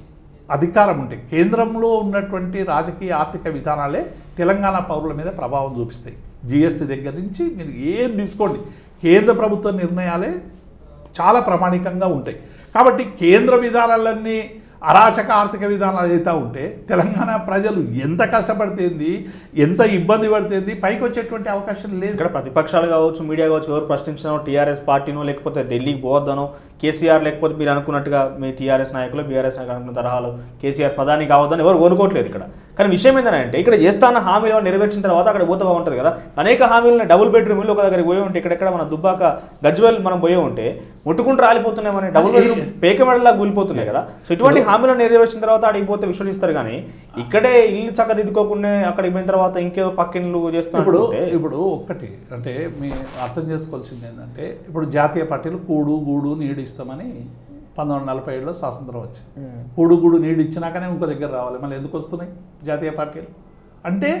అధికారం ఉంటే కేంద్రంలో ఉన్నటువంటి రాజకీయ ఆర్థిక విధానాలే తెలంగాణ పౌరుల మీద ప్రభావం చూపిస్తాయి జిఎస్టీ దగ్గర నుంచి మీరు ఏం తీసుకోండి కేంద్ర ప్రభుత్వ నిర్ణయాలే చాలా ప్రామాణికంగా ఉంటాయి కాబట్టి కేంద్ర విధానాలన్నీ అరాచక ఆర్థిక విధానాలు అయితే ఉంటే తెలంగాణ ప్రజలు ఎంత కష్టపడితేంది ఎంత ఇబ్బంది పడితేంది పైకి వచ్చేటువంటి అవకాశం లేదు ఇక్కడ ప్రతిపక్షాలు కావచ్చు మీడియా కావచ్చు ఎవరు ప్రశ్నించినో టీఆర్ఎస్ పార్టీనో లేకపోతే ఢిల్లీకి పోవద్దనో కేసీఆర్ లేకపోతే మీరు అనుకున్నట్టుగా మీ టీఆర్ఎస్ నాయకులు బీఆర్ఎస్ నాయకులు అనుకున్న తరహాలో కేసీఆర్ ప్రధాని కావద్దని ఎవరు కోరుకోవట్లేదు ఇక్కడ కానీ విషయం ఏంటంటే ఇక్కడ చేస్తాన్న హామీలు ఏమైనా నెరవేర్చిన తర్వాత అక్కడ పోతే బాగుంటుంది కదా అనేక హామీలను డబుల్ బెడ్రూమ్ ఇల్లు ఒక దగ్గరికి పోయి ఉంటే ఇక్కడెక్కడ మన దుబ్బాక గజ్వెల్ మనం పోయి ఉంటే ముట్టుకుంటూ రాలిపోతున్నాయి మన డబుల్ బెడ్రూమ్ పేక మెడలా కూలిపోతున్నాయి కదా సో ఇటువంటి హామీలను నెరవేర్చిన తర్వాత అడిగి పోతే విశ్వసిస్తారు కానీ ఇక్కడే ఇల్లు చక్కదిద్దుకోకుండా అక్కడికి పోయిన తర్వాత ఇంకేదో పక్కిన్లు చేస్తున్నారు ఇప్పుడు అంటే ఇప్పుడు ఒక్కటి అంటే మీ అర్థం చేసుకోవాల్సింది ఏంటంటే ఇప్పుడు జాతీయ పార్టీలు కూడు గూడు నీడు ఇస్తామని పంతొమ్మిది వందల నలభై ఏడులో స్వాతంత్రం వచ్చింది ఉమ్. కూడు గూడు నీడు ఇచ్చినాకనే ఇంకో దగ్గర రావాలి మళ్ళీ ఎందుకు వస్తున్నాయి జాతీయ పార్టీలు అంటే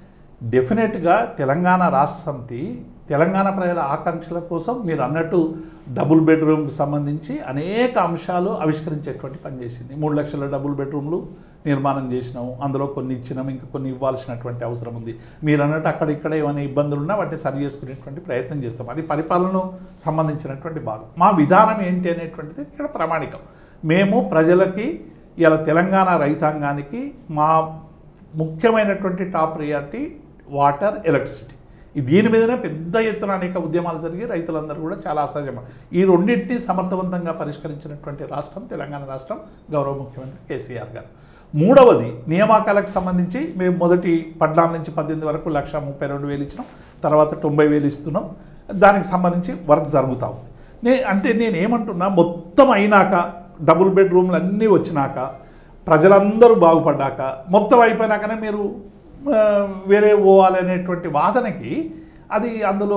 డెఫినెట్గా తెలంగాణ రాష్ట్ర సమితి తెలంగాణ ప్రజల ఆకాంక్షల కోసం మీరు అన్నట్టు డబుల్ బెడ్రూమ్కి సంబంధించి అనేక అంశాలు ఆవిష్కరించేటువంటి పని చేసింది మూడు లక్షల డబుల్ బెడ్రూమ్లు నిర్మాణం చేసినాం అందులో కొన్ని ఇచ్చినాం ఇంకా కొన్ని ఇవ్వాల్సినటువంటి అవసరం ఉంది మీరు అన్నట్టు అక్కడ ఇక్కడ ఏమైనా ఇబ్బందులు ఉన్నా వాటిని సరి చేసుకునేటువంటి ప్రయత్నం చేస్తాం అది పరిపాలనకు సంబంధించినటువంటి భాగం మా విధానం ఏంటి అనేటువంటిది ఇక్కడ ప్రామాణికం మేము ప్రజలకి ఇలా తెలంగాణ రైతాంగానికి మా ముఖ్యమైనటువంటి టాప్ ప్రియారిటీ వాటర్ ఎలక్ట్రిసిటీ ఈ దీని మీదనే పెద్ద ఎత్తున అనేక ఉద్యమాలు జరిగి రైతులందరూ కూడా చాలా అసహజం ఈ రెండింటినీ సమర్థవంతంగా పరిష్కరించినటువంటి రాష్ట్రం తెలంగాణ రాష్ట్రం గౌరవ ముఖ్యమంత్రి కేసీఆర్ గారు మూడవది నియామకాలకు సంబంధించి మేము మొదటి పద్నాలుగు నుంచి పద్దెనిమిది వరకు లక్ష ముప్పై రెండు వేలు ఇచ్చినాం తర్వాత తొంభై వేలు ఇస్తున్నాం దానికి సంబంధించి వర్క్ జరుగుతూ ఉంది నే అంటే నేను ఏమంటున్నా మొత్తం అయినాక డబుల్ బెడ్రూమ్లు అన్నీ వచ్చినాక ప్రజలందరూ బాగుపడ్డాక మొత్తం అయిపోయినాకనే మీరు ఆ, వేరే పోవాలి అనేటువంటి వాదనకి అది అందులో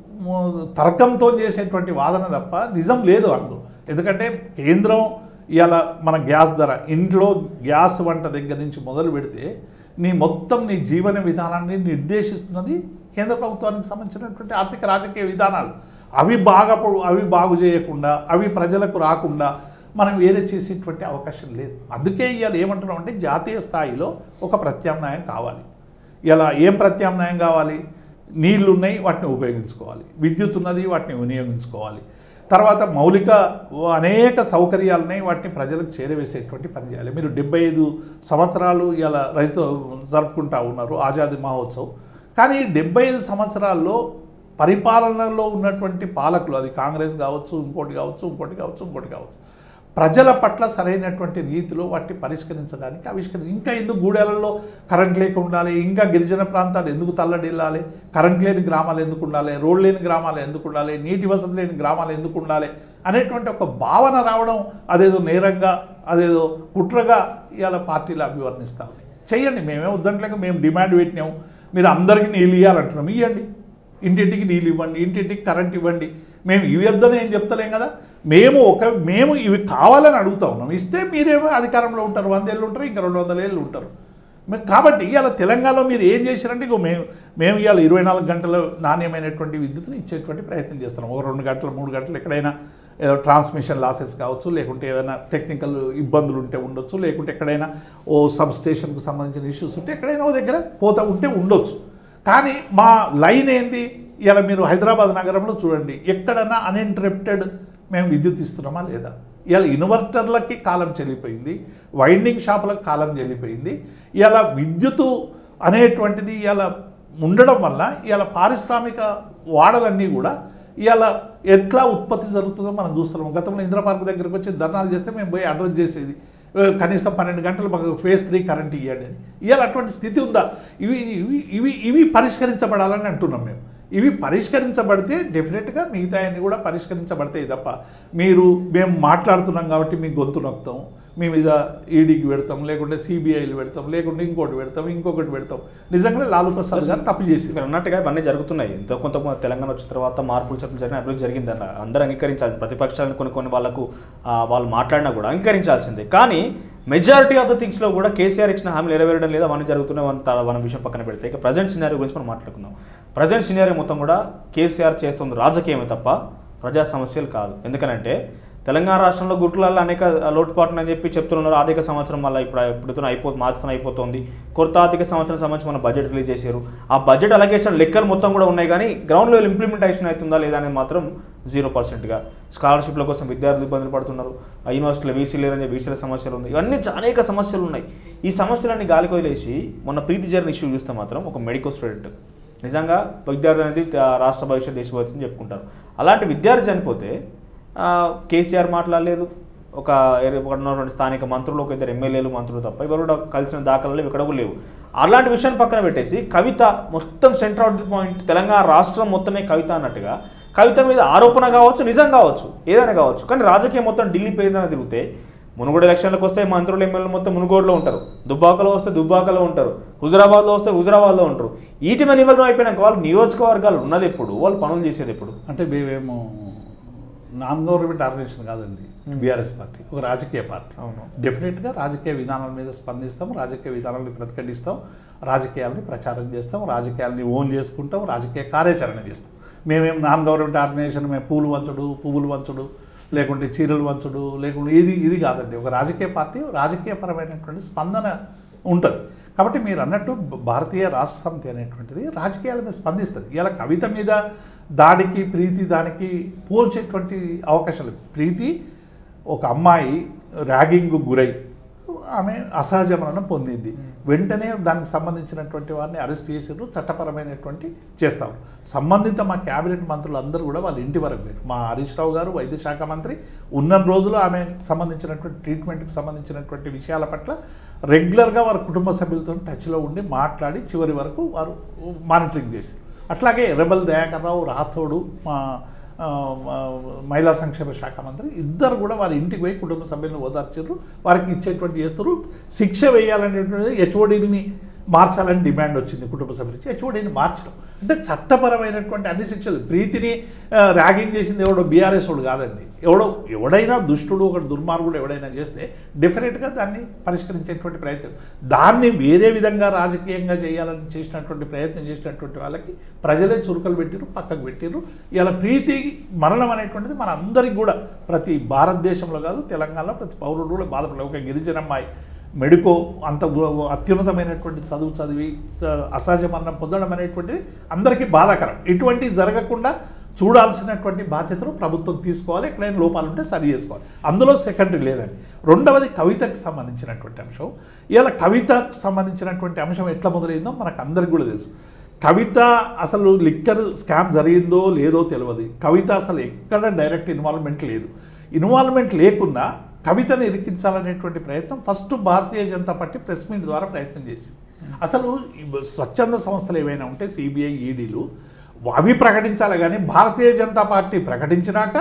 మ- తర్కంతో చేసేటువంటి వాదన తప్ప నిజం లేదు అందులో ఎందుకంటే కేంద్రం ఇవాళ మన గ్యాస్ ధర ఇంట్లో గ్యాస్ వంట దగ్గర నుంచి మొదలు పెడితే నీ మొత్తం నీ జీవన విధానాన్ని నిర్దేశిస్తున్నది కేంద్ర ప్రభుత్వానికి సంబంధించినటువంటి ఆర్థిక రాజకీయ విధానాలు అవి బాగా అవి బాగు చేయకుండా అవి ప్రజలకు రాకుండా మనం వేరే చేసేటువంటి అవకాశం లేదు అందుకే ఇవాళ ఏమంటున్నాం అంటే జాతీయ స్థాయిలో ఒక ప్రత్యామ్నాయం కావాలి ఇలా ఏం ప్రత్యామ్నాయం కావాలి నీళ్లు ఉన్నాయి వాటిని ఉపయోగించుకోవాలి విద్యుత్ ఉన్నది వాటిని వినియోగించుకోవాలి తర్వాత మౌలిక అనేక సౌకర్యాలు ఉన్నాయి వాటిని ప్రజలకు చేరవేసేటువంటి పని చేయాలి మీరు డెబ్బై ఐదు సంవత్సరాలు ఇలా రైతు జరుపుకుంటా ఉన్నారు ఆజాదీ మహోత్సవ్ కానీ డెబ్బై ఐదు సంవత్సరాల్లో పరిపాలనలో ఉన్నటువంటి పాలకులు అది కాంగ్రెస్ కావచ్చు ఇంకోటి కావచ్చు ఇంకోటి కావచ్చు ఇంకోటి కావచ్చు ప్రజల పట్ల సరైనటువంటి రీతిలో వాటిని పరిష్కరించడానికి ఆవిష్కరి ఇంకా ఎందుకు గూడెలలో కరెంట్ లేక ఉండాలి ఇంకా గిరిజన ప్రాంతాలు ఎందుకు తల్లడిల్లాలి కరెంట్ లేని గ్రామాలు ఎందుకు ఉండాలి రోడ్ లేని గ్రామాలు ఎందుకు ఉండాలి నీటి వసతి లేని గ్రామాలు ఎందుకు ఉండాలి అనేటువంటి ఒక భావన రావడం అదేదో నేరంగా అదేదో కుట్రగా ఇవాళ పార్టీలు అభివర్ణిస్తా ఉన్నాయి చెయ్యండి మేమే వద్దంట్లేక మేము డిమాండ్ పెట్టినాము మీరు అందరికీ నీళ్ళు ఇవ్వాలంటున్నాం ఇవ్వండి ఇంటింటికి నీళ్ళు ఇవ్వండి ఇంటింటికి కరెంట్ ఇవ్వండి మేము ఇవి వద్దని ఏం చెప్తలేం కదా మేము ఒక మేము ఇవి కావాలని అడుగుతా ఉన్నాం ఇస్తే మీరేమో అధికారంలో ఉంటారు వందేళ్ళు ఉంటారు ఇంకా రెండు వందల ఏళ్ళు ఉంటారు మే- కాబట్టి ఇవాళ తెలంగాణలో మీరు ఏం చేశారంటే ఇగో మేము మేము ఇవాళ ఇరవై నాలుగు గంటల నాణ్యమైనటువంటి విద్యుత్తుని ఇచ్చేటువంటి ప్రయత్నం చేస్తున్నాం ఒక రెండు గంటలు మూడు గంటలు ఎక్కడైనా ఏదో ట్రాన్స్మిషన్ లాసెస్ కావచ్చు లేకుంటే ఏదైనా టెక్నికల్ ఇబ్బందులు ఉంటే ఉండొచ్చు లేకుంటే ఎక్కడైనా ఓ సబ్ స్టేషన్కి సంబంధించిన ఇష్యూస్ ఉంటే ఎక్కడైనా ఓ దగ్గర పోతా ఉంటే ఉండొచ్చు కానీ మా లైన్ ఏంది ఇలా మీరు హైదరాబాద్ నగరంలో చూడండి ఎక్కడన్నా అన్ఇంటరప్టెడ్ మేము విద్యుత్ ఇస్తున్నామా లేదా ఇలా ఇన్వర్టర్లకి కాలం చెల్లిపోయింది వైండింగ్ షాపులకు కాలం చెల్లిపోయింది ఇలా విద్యుత్ అనేటువంటిది ఇలా ఉండడం వల్ల ఇలా పారిశ్రామిక వాడలన్నీ కూడా ఇవాళ ఎట్లా ఉత్పత్తి జరుగుతుందో మనం చూస్తున్నాం గతంలో ఇంద్ర పార్క్ దగ్గరకు వచ్చి ధర్నాలు చేస్తే మేము పోయి అడ్రస్ చేసేది ఏ, కనీసం పన్నెండు గంటలు మాకు ఫేజ్ త్రీ కరెంట్ ఇవ్వండి అని ఇవాళ అటువంటి స్థితి ఉందా ఇవి ఇవి ఇవి ఇవి పరిష్కరించబడాలని అంటున్నాం మేము ఇవి పరిష్కరించబడితే డెఫినెట్గా మిగతా అన్ని కూడా పరిష్కరించబడతాయి తప్ప మీరు మేము మాట్లాడుతున్నాం కాబట్టి మీ గొంతు నొక్కుతాం మీ మీద ఈడీకి పెడతాం లేకుంటే సిబిఐలు పెడతాం లేకుంటే ఇంకోటి పెడతాం ఇంకొకటి పెడతాం నిజంగానే లాలూ ప్రసాద్ గారు తప్పు చేసి మీరు అన్నట్టుగా ఇవన్నీ జరుగుతున్నాయి ఎంతో కొంత తెలంగాణ వచ్చిన తర్వాత మార్పులు చర్చలు జరిగిన అభివృద్ధి జరిగిందన్న అందరూ అంగీకరించాలి ప్రతిపక్షాలను కొన్ని కొన్ని వాళ్ళకు ఆ, వాళ్ళు మాట్లాడినా కూడా అంగీకరించాల్సిందే కానీ మెజారిటీ ఆఫ్ ద థింగ్స్లో కూడా కేసీఆర్ ఇచ్చిన హామీలు నెరవేరడం లేదా అవన్నీ జరుగుతున్నాయి మన త- మన విషయం పక్కన పెడితే ఇక ప్రజెంట్ సినారీ గురించి మనం మాట్లాడుకుందాం ప్రజెంట్ సినారీ మొత్తం కూడా కేసీఆర్ చేస్తుంది రాజకీయమే తప్ప ప్రజా సమస్యలు కాదు ఎందుకనంటే తెలంగాణ రాష్ట్రంలో గుట్లలో అనేక లోటుపాట్లు అని చెప్పి చెప్తున్నారు ఆర్థిక సంవత్సరం వల్ల ఇప్పుడు ఇప్పుడు అయిపో మార్చుతున్న అయిపోతుంది కొత్త ఆర్థిక సంవత్సరం సంబంధించి మన బడ్జెట్ రిలీజ్ చేశారు ఆ బడ్జెట్ అలగేషన్ లెక్కలు మొత్తం కూడా ఉన్నాయి కానీ గ్రౌండ్ లెవెల్ ఇంప్లిమెంటేషన్ అవుతుందా లేదా అనేది మాత్రం జీరో పర్సెంట్గా స్కాలర్షిప్ల కోసం విద్యార్థులు ఇబ్బందులు పడుతున్నారు ఆ యూనివర్సిటీలో వీసీ లేదని వీసీల సమస్యలు ఉన్నాయి ఇవన్నీ చా- అనేక సమస్యలు ఉన్నాయి ఈ సమస్యలన్నీ గాలికి వదిలేసి మొన్న ప్రీతి జర్నీ ఇష్యూ చూస్తే మాత్రం ఒక మెడికల్ స్టూడెంట్ నిజంగా విద్యార్థి అనేది ఆ, రాష్ట్ర భవిష్యత్ దేశ భవిష్యత్ అని చెప్పుకుంటారు అలాంటి విద్యార్థి చనిపోతే ఆ, కేసీఆర్ మాట్లాడలేదు ఒక ఎర- ఒక ఉన్నటువంటి స్థానిక మంత్రులు ఒక ఇద్దరు ఎమ్మెల్యేలు మంత్రులు తప్ప ఎవరు కూడా కలిసిన దాఖలు లేవు ఇక్కడ కూడా లేవు అలాంటి విషయాన్ని పక్కన పెట్టేసి కవిత మొత్తం centre of the point Telangana రాష్ట్రం మొత్తమే కవిత అన్నట్టుగా కవిత మీద ఆరోపణ కావచ్చు నిజం కావచ్చు ఏదైనా కావచ్చు కానీ రాజకీయం మొత్తం ఢిల్లీ పేరున తిరిగితే మునుగోడు ఎలక్షన్లకు వస్తే మంత్రులు ఎమ్మెల్యేలు మొత్తం మునుగోడులో ఉంటారు దుబ్బాకలో వస్తే దుబ్బాకలో ఉంటారు హుజరాబాద్లో వస్తే హుజరాబాద్లో ఉంటారు ఈటి మీద నిమగ్నం అయిపోయినాక వాళ్ళు నియోజకవర్గాలు ఉన్నది ఎప్పుడు వాళ్ళు పనులు చేసేది ఎప్పుడు అంటే మేమేమో నాన్ గవర్నమెంట్ ఆర్గనైజేషన్ కాదండి బీఆర్ఎస్ పార్టీ ఒక రాజకీయ పార్టీ అవును డెఫినెట్గా రాజకీయ విధానాల మీద స్పందిస్తాం రాజకీయ విధానాలను ప్రతిఘటిస్తాం రాజకీయాలని ప్రచారం చేస్తాం రాజకీయాలని ఓన్ చేసుకుంటాం రాజకీయ కార్యాచరణ చేస్తాం మేమేం నాన్ గవర్నమెంట్ ఆర్గనైజేషన్ మేము పూలు వంచుడు పువ్వులు వంచుడు లేకుంటే చీరలు వంచుడు లేకుంటే ఇది ఇది కాదండి ఒక రాజకీయ పార్టీ రాజకీయపరమైనటువంటి స్పందన ఉంటుంది కాబట్టి మీరు అన్నట్టు భారతీయ రాష్ట్ర సమితి అనేటువంటిది రాజకీయాల మీద స్పందిస్తుంది ఇలా కవిత మీద దాడికి ప్రీతి దానికి పోల్చేటువంటి అవకాశాలు ప్రీతి ఒక అమ్మాయి ర్యాగింగ్ గురై ఆమె అసహజ మరణం పొందింది వెంటనే దానికి సంబంధించినటువంటి వారిని అరెస్ట్ చేసారు చట్టపరమైనటువంటి చేస్తారు సంబంధిత మా క్యాబినెట్ మంత్రులు అందరూ కూడా వాళ్ళ ఇంటి వరకు పోయారు మా హరీష్ రావు గారు వైద్య శాఖ మంత్రి ఉన్న రోజులు ఆమె సంబంధించినటువంటి ట్రీట్మెంట్కి సంబంధించినటువంటి విషయాల పట్ల రెగ్యులర్గా వారి కుటుంబ సభ్యులతో టచ్లో ఉండి మాట్లాడి చివరి వరకు వారు మానిటరింగ్ చేశారు అట్లాగే రెబల్ దయాకర్ రావు రాథోడు మా ఆ, ఆ, మహిళా సంక్షేమ శాఖ మంత్రి ఇద్దరు కూడా వారి ఇంటికి పోయి కుటుంబ సభ్యులను ఓదార్చారు వారికి ఇచ్చేటువంటి చేస్తారు శిక్ష వేయాలనేటువంటిది హెచ్ఓడిని మార్చాలని డిమాండ్ వచ్చింది కుటుంబ సభ్యుల నుంచి చూడండి మార్చడం అంటే చట్టపరమైనటువంటి అన్ని శిక్షలు ప్రీతిని ఆ, ర్యాగింగ్ చేసింది ఎవడో బీఆర్ఎస్ వాడు కాదండి ఎవడో ఎవడైనా దుష్టుడు ఒక దుర్మార్గుడు ఎవడైనా చేస్తే డెఫినెట్గా దాన్ని పరిష్కరించేటువంటి ప్రయత్నం దాన్ని వేరే విధంగా రాజకీయంగా చేయాలని చేసినటువంటి ప్రయత్నం చేసినటువంటి వాళ్ళకి ప్రజలే చురుకలు పెట్టిరు పక్కకు పెట్టిరు ఇలా ప్రీతి మరణం అనేటువంటిది మన అందరికి కూడా ప్రతి భారతదేశంలో కాదు తెలంగాణలో ప్రతి పౌరుడు కూడా బాధపడలేదు ఒక గిరిజనమ్మాయి మెడికో అంత గు- అత్యున్నతమైనటువంటి చదువు చదివి స- అసహజ మరణం పొందడం అనేటువంటిది అందరికీ బాధాకరం ఇటువంటివి జరగకుండా చూడాల్సినటువంటి బాధ్యతను ప్రభుత్వం తీసుకోవాలి ఎక్కడైనా లోపాలు ఉంటే సరి చేసుకోవాలి అందులో సెకండరీ లేదండి రెండవది కవితకు సంబంధించినటువంటి అంశం ఇలా కవితకు సంబంధించినటువంటి అంశం ఎట్లా మొదలైందో మనకు అందరికి కూడా తెలుసు కవిత అసలు లిక్కర్ స్కామ్ జరిగిందో లేదో తెలియదు కవిత అసలు ఎక్కడ డైరెక్ట్ ఇన్వాల్వ్మెంట్ లేదు ఇన్వాల్వ్మెంట్ లేకున్నా కవితను ఇరికించాలనేటువంటి ప్రయత్నం first Bharatiya Janata party press meet ద్వారా ప్రయత్నం చేసింది అసలు ఈ స్వచ్ఛంద సంస్థలు ఏవైనా ఉంటే సిబిఐ ఈడీలు అవి ప్రకటించాలి కానీ భారతీయ జనతా పార్టీ ప్రకటించినాక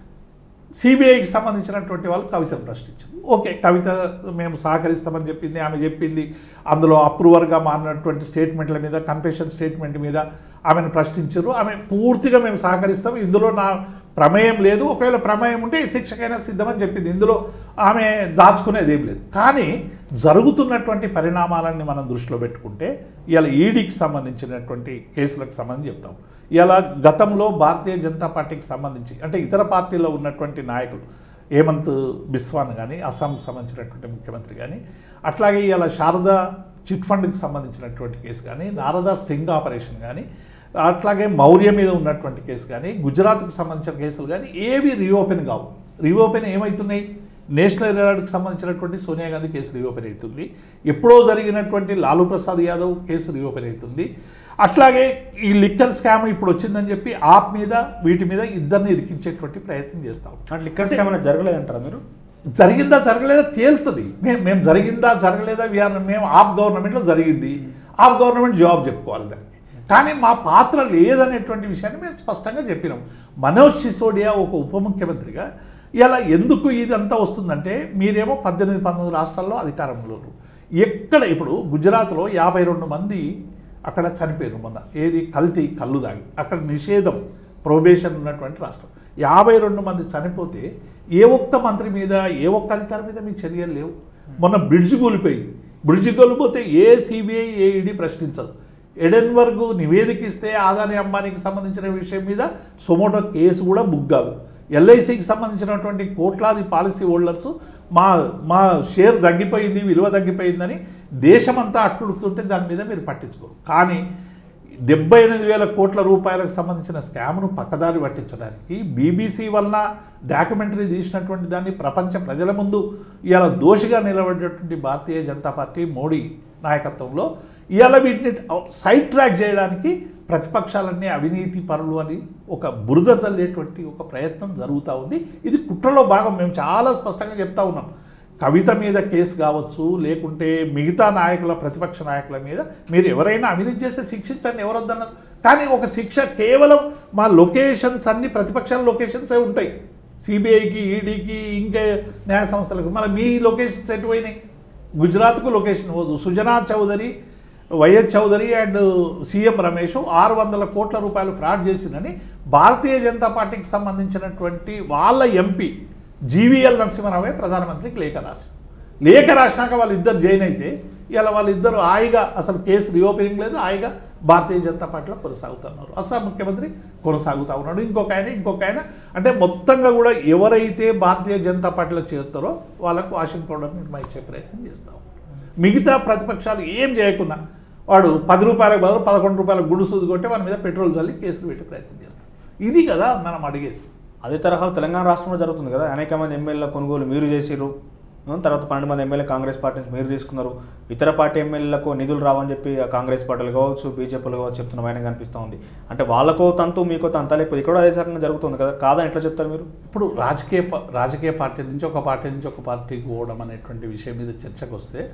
సిబిఐకి సంబంధించినటువంటి వాళ్ళు కవితను ప్రశ్నించారు ఓకే కవిత మేము సహకరిస్తామని చెప్పింది ఆమె చెప్పింది అందులో అప్రూవర్గా మారినటువంటి స్టేట్మెంట్ల మీద కన్ఫెషన్ స్టేట్మెంట్ మీద ఆమెను ప్రశ్నించారు ఆమె పూర్తిగా మేము సహకరిస్తాం ఇందులో నా ప్రమేయం లేదు ఒకవేళ ప్రమేయం ఉంటే ఈ శిక్షకైనా సిద్ధమని చెప్పింది ఇందులో ఆమె దాచుకునేది ఏం లేదు కానీ జరుగుతున్నటువంటి పరిణామాలన్నీ మనం దృష్టిలో పెట్టుకుంటే ఇవాళ ఈడీకి సంబంధించినటువంటి కేసులకు సంబంధించి చెప్తాం ఇలా గతంలో భారతీయ జనతా పార్టీకి సంబంధించి అంటే ఇతర పార్టీలో ఉన్నటువంటి నాయకులు హేమంత్ బిస్వాన్ కానీ అస్సాంకి సంబంధించినటువంటి ముఖ్యమంత్రి కానీ అట్లాగే ఇలా శారదా చిట్ ఫండ్కి సంబంధించినటువంటి కేసు కానీ నారదా స్ట్రింగ్ ఆపరేషన్ కానీ అట్లాగే మౌర్య మీద ఉన్నటువంటి కేసు కానీ గుజరాత్కి సంబంధించిన కేసులు కానీ ఏవి రీఓపెన్ కావు రీఓపెన్ ఏమవుతున్నాయి నేషనల్ హెరాల్డ్కి సంబంధించినటువంటి సోనియా గాంధీ కేసు రీఓపెన్ అవుతుంది ఎప్పుడో జరిగినటువంటి లాలూ ప్రసాద్ యాదవ్ కేసు రీఓపెన్ అవుతుంది అట్లాగే ఈ లిక్కర్ స్కామ్ ఇప్పుడు వచ్చిందని చెప్పి ఆప్ మీద వీటి మీద ఇద్దరిని ఇరికించేటువంటి ప్రయత్నం చేస్తాం అంటే లిక్కర్ స్కామ్ అనేది జరగలేదంటారా మీరు జరిగిందా జరగలేదా తేలుతుంది మేము మేము జరిగిందా జరగలేదా వీఆర్ మేము ఆప్ గవర్నమెంట్లో జరిగింది ఆప్ గవర్నమెంట్ జవాబు చెప్పుకోవాలి దానికి కానీ మా పాత్ర లేదనేటువంటి విషయాన్ని మేము స్పష్టంగా చెప్పినాం మనోజ్ సిసోడియా ఒక ఉప ముఖ్యమంత్రిగా ఇలా ఎందుకు ఇదంతా వస్తుందంటే మీరేమో పద్దెనిమిది పంతొమ్మిది రాష్ట్రాల్లో అధికారంలో ఉన్నారు. ఎక్కడ ఇప్పుడు గుజరాత్లో యాభై రెండు మంది అక్కడ చనిపోయారు మొన్న ఏది కల్తీ కళ్ళు దాగి అక్కడ నిషేధం ప్రొబేషన్ ఉన్నటువంటి రాష్ట్రం యాభై రెండు మంది చనిపోతే ఏ ఒక్క మంత్రి మీద ఏ ఒక్క అధికారి మీద మీ చర్యలు లేవు మొన్న బ్రిడ్జ్ కూలిపోయింది బ్రిడ్జ్ కూలిపోతే ఏ సిబిఐ ఏ ఈడీ ప్రశ్నించదు ఎడెన్వర్గ్ నివేదిక ఇస్తే ఆదాని అంబానీకి సంబంధించిన విషయం మీద సొమోటో కేసు కూడా బుక్ కాదు ఎల్ఐసికి సంబంధించినటువంటి కోట్లాది పాలసీ హోల్డర్స్ మా మా షేర్ తగ్గిపోయింది విలువ తగ్గిపోయిందని దేశమంతా అట్టుడుకుతుంటే దాని మీద మీరు పట్టించుకోరు కానీ డెబ్బై ఎనిమిది వేల కోట్ల రూపాయలకు సంబంధించిన స్కామ్ను పక్కదారి పట్టించడానికి బీబీసీ వలన డాక్యుమెంటరీ తీసినటువంటి దాన్ని ప్రపంచ ప్రజల ముందు ఇవాళ దోషిగా నిలబడేటువంటి భారతీయ జనతా పార్టీ మోడీ నాయకత్వంలో ఇవాళ వీటిని సైడ్ ట్రాక్ చేయడానికి ప్రతిపక్షాలన్నీ అవినీతి పరులు అని ఒక బురద చల్లేటువంటి ఒక ప్రయత్నం జరుగుతూ ఉంది ఇది కుట్రలో భాగం మేము చాలా స్పష్టంగా చెప్తా ఉన్నాం కవిత మీద కేసు కావచ్చు లేకుంటే మిగతా నాయకుల ప్రతిపక్ష నాయకుల మీద మీరు ఎవరైనా అవినీతి చేస్తే శిక్షించండి ఎవరొద్దన్నారు కానీ ఒక శిక్ష కేవలం మా లొకేషన్స్ అన్ని ప్రతిపక్షాల లొకేషన్సే ఉంటాయి సిబిఐకి ఈడీకి ఇంకా న్యాయ సంస్థలకు మన మీ లొకేషన్స్ ఎటు పోయినాయి గుజరాత్కు లొకేషన్ పోదు Sujana Chowdary YS Chowdary and CM Ramesh ఆరు వందల కోట్ల రూపాయలు ఫ్రాడ్ చేసిందని భారతీయ జనతా పార్టీకి సంబంధించినటువంటి వాళ్ళ ఎంపీ జీవీఎల్ నరసింహరావే ప్రధానమంత్రికి లేఖ రాశారు లేఖ రాసినాక వాళ్ళిద్దరు జైన్ అయితే ఇలా వాళ్ళిద్దరు హాయిగా అసలు కేసు రీఓపెనింగ్ లేదు హాయిగా భారతీయ జనతా పార్టీలో కొనసాగుతున్నారు అస్సాం ముఖ్యమంత్రి కొనసాగుతూ ఉన్నాడు ఇంకొక ఆయన ఇంకొక ఆయన అంటే మొత్తంగా కూడా ఎవరైతే భారతీయ జనతా పార్టీలో చేరుతారో వాళ్ళకు వాషింగ్ పౌడర్ నిర్మించే ప్రయత్నం చేస్తాం మిగతా ప్రతిపక్షాలు ఏం చేయకుండా వాడు పది రూపాయలకు బదులు పదకొండు రూపాయలకు గుడు సూది కొట్టే వాడి మీద పెట్రోల్ చల్లి కేసులు పెట్టే ప్రయత్నం చేస్తాం ఇది కదా మనం అడిగేది అదే తరహాలో తెలంగాణ రాష్ట్రంలో జరుగుతుంది కదా అనేక మంది ఎమ్మెల్యేల కొనుగోలు మీరు చేసిర్రు ఉం, తర్వాత పన్నెండు మంది ఎమ్మెల్యే కాంగ్రెస్ పార్టీ నుంచి మీరు తీసుకున్నారు ఇతర పార్టీ ఎమ్మెల్యేలకు నిధులు రావని చెప్పి ఆ కాంగ్రెస్ పార్టీలు కావచ్చు బీజేపీలు కావచ్చు చెప్తున్న వైన కనిపిస్తూ ఉంది అంటే వాళ్ళకో తంతు మీకో తంత లేకపోతే ఇక్కడ అదే రకంగా జరుగుతుంది కదా కాదని ఎట్లా చెప్తారు మీరు ఇప్పుడు రాజకీయ ప- రాజకీయ పార్టీ నుంచి ఒక పార్టీ నుంచి ఒక పార్టీకి పోవడం అనేటువంటి విషయం మీద చర్చకు వస్తే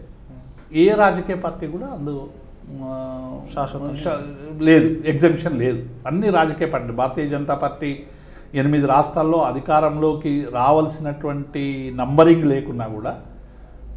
ఏ రాజకీయ పార్టీ కూడా అందు ఆ, శాశ్వతం. శా- లేదు ఎగ్జంప్షన్ లేదు అన్ని రాజకీయ పార్టీ భారతీయ జనతా పార్టీ ఎనిమిది రాష్ట్రాల్లో అధికారంలోకి రావాల్సినటువంటి నంబరింగ్ లేకున్నా కూడా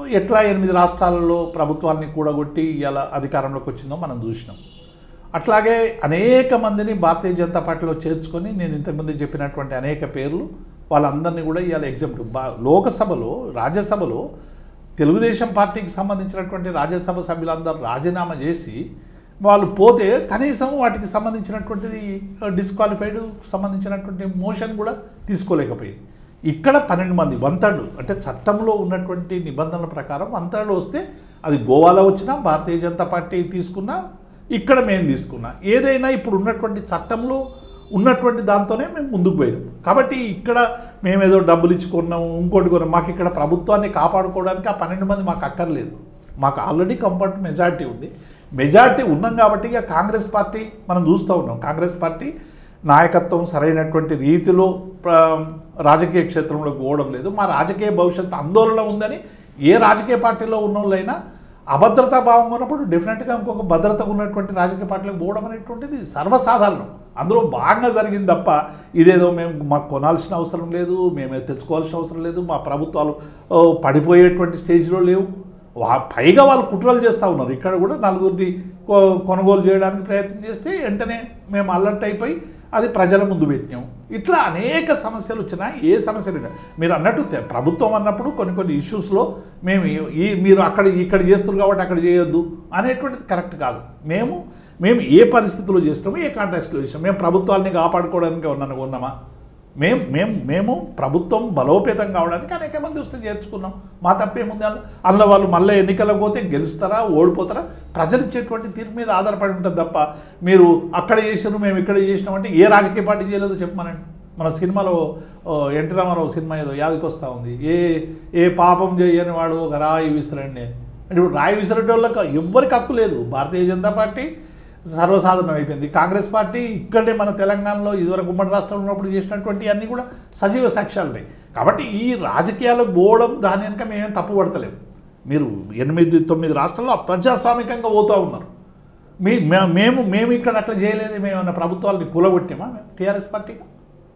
ఎట్లా ఎనిమిది రాష్ట్రాలలో ప్రభుత్వాన్ని కూడగొట్టి ఇలా అధికారంలోకి వచ్చిందో మనం చూసినాం అట్లాగే అనేక మందిని భారతీయ జనతా పార్టీలో చేర్చుకొని నేను ఇంతకుముందు చెప్పినటువంటి అనేక పేర్లు వాళ్ళందరినీ కూడా ఇవాళ ఎగ్జామ్ బా లోకసభలో రాజ్యసభలో తెలుగుదేశం పార్టీకి సంబంధించినటువంటి రాజ్యసభ సభ్యులందరూ రాజీనామా చేసి వాళ్ళు పోతే కనీసం వాటికి సంబంధించినటువంటిది డిస్క్వాలిఫైడ్ సంబంధించినటువంటి మోషన్ కూడా తీసుకోలేకపోయింది ఇక్కడ పన్నెండు మంది వన్ థర్డ్ అంటే చట్టంలో ఉన్నటువంటి నిబంధనల ప్రకారం వన్ థర్డ్ వస్తే అది గోవాలో వచ్చినా భారతీయ జనతా పార్టీ తీసుకున్నా ఇక్కడ మేము తీసుకున్నా ఏదైనా ఇప్పుడు ఉన్నటువంటి చట్టంలో ఉన్నటువంటి దాంతోనే మేము ముందుకు పోయినాం కాబట్టి ఇక్కడ మేము ఏదో డబ్బులు ఇచ్చుకున్నాం ఇంకోటి కొన్నాం మాకు ఇక్కడ ప్రభుత్వాన్ని కాపాడుకోవడానికి ఆ పన్నెండు మంది మాకు అక్కర్లేదు మాకు ఆల్రెడీ కంఫర్ట్ మెజారిటీ ఉంది మెజారిటీ ఉన్నాం కాబట్టి ఇక కాంగ్రెస్ పార్టీ మనం చూస్తూ ఉన్నాం కాంగ్రెస్ పార్టీ నాయకత్వం సరైనటువంటి రీతిలో ప్ర- రాజకీయ క్షేత్రంలోకి పోవడం లేదు మా రాజకీయ భవిష్యత్తు ఆందోళన ఉందని ఏ రాజకీయ పార్టీలో ఉన్న వాళ్ళైనా అభద్రతా భావం ఉన్నప్పుడు డెఫినెట్గా ఇంకొక భద్రత ఉన్నటువంటి రాజకీయ పార్టీలకు పోవడం అనేటువంటిది సర్వసాధారణం అందులో భాగంగా జరిగింది తప్ప ఇదేదో మేము మాకు కొనాల్సిన అవసరం లేదు మేము తెచ్చుకోవాల్సిన అవసరం లేదు మా ప్రభుత్వాలు ఓ, పడిపోయేటువంటి స్టేజ్లో లేవు వా పైగా వాళ్ళు కుట్రలు చేస్తూ ఉన్నారు ఇక్కడ కూడా నలుగురిని కొ- కొనుగోలు చేయడానికి ప్రయత్నం చేస్తే వెంటనే మేము అలర్ట్ అయిపోయి అది ప్రజల ముందు పెట్టినాం ఇట్లా అనేక సమస్యలు వచ్చినా ఏ సమస్యలు అయినా మీరు అన్నట్టు తె- ప్రభుత్వం అన్నప్పుడు కొన్ని కొన్ని ఇష్యూస్లో మేము ఈ- ఈ మీరు అక్కడ ఇక్కడ చేస్తున్నారు కాబట్టి అక్కడ చేయొద్దు అనేటువంటిది కరెక్ట్ కాదు మేము మేము ఏ పరిస్థితుల్లో చేసినామో ఏ కాంటాక్స్లో చేసినాం మేము ప్రభుత్వాన్ని కాపాడుకోవడానికి ఉన్నాను ఉన్నామా మేము మేము మేము ప్రభుత్వం బలోపేతం కావడానికి అనేక మంది వస్తే చేర్చుకున్నాం మా తప్పేముంది అందులో అందులో వాళ్ళు మళ్ళీ ఎన్నికలకు పోతే గెలుస్తారా ఓడిపోతారా ప్రజలు ఇచ్చేటువంటి తీర్పు మీద ఆధారపడి ఉంటుంది తప్ప మీరు అక్కడ చేసినారు మేము ఇక్కడ చేసినాం అంటే ఏ రాజకీయ పార్టీ చేయలేదో చెప్పమనండి మన సినిమాలో ఓ, ఎన్టీ రామారావు సినిమా ఏదో యాదికి వస్తూ ఉంది ఏ ఏ పాపం చేయని వాడు ఒక రాయి విసిరండి అంటే ఇప్పుడు రాయి విసిరేటోళ్ళకి ఎవ్వరికి హక్కు లేదు భారతీయ జనతా పార్టీ సర్వసాధారణం అయిపోయింది కాంగ్రెస్ పార్టీ ఇక్కడే మన తెలంగాణలో ఇదివరకు ఉమ్మడి రాష్ట్రంలో ఉన్నప్పుడు చేసినటువంటి అన్నీ కూడా సజీవ సాక్ష్యాలున్నాయి కాబట్టి ఈ రాజకీయాలకు పోవడం దాని వెనుక మేమేం తప్పు పడతలేము మీరు ఎనిమిది తొమ్మిది రాష్ట్రాల్లో అప్రజాస్వామికంగా పోతూ ఉన్నారు మీ మే- మేము మేము ఇక్కడ అట్లా చేయలేదు మేమన్నా ప్రభుత్వాలని కూలగొట్టామా మేము టీఆర్ఎస్ పార్టీగా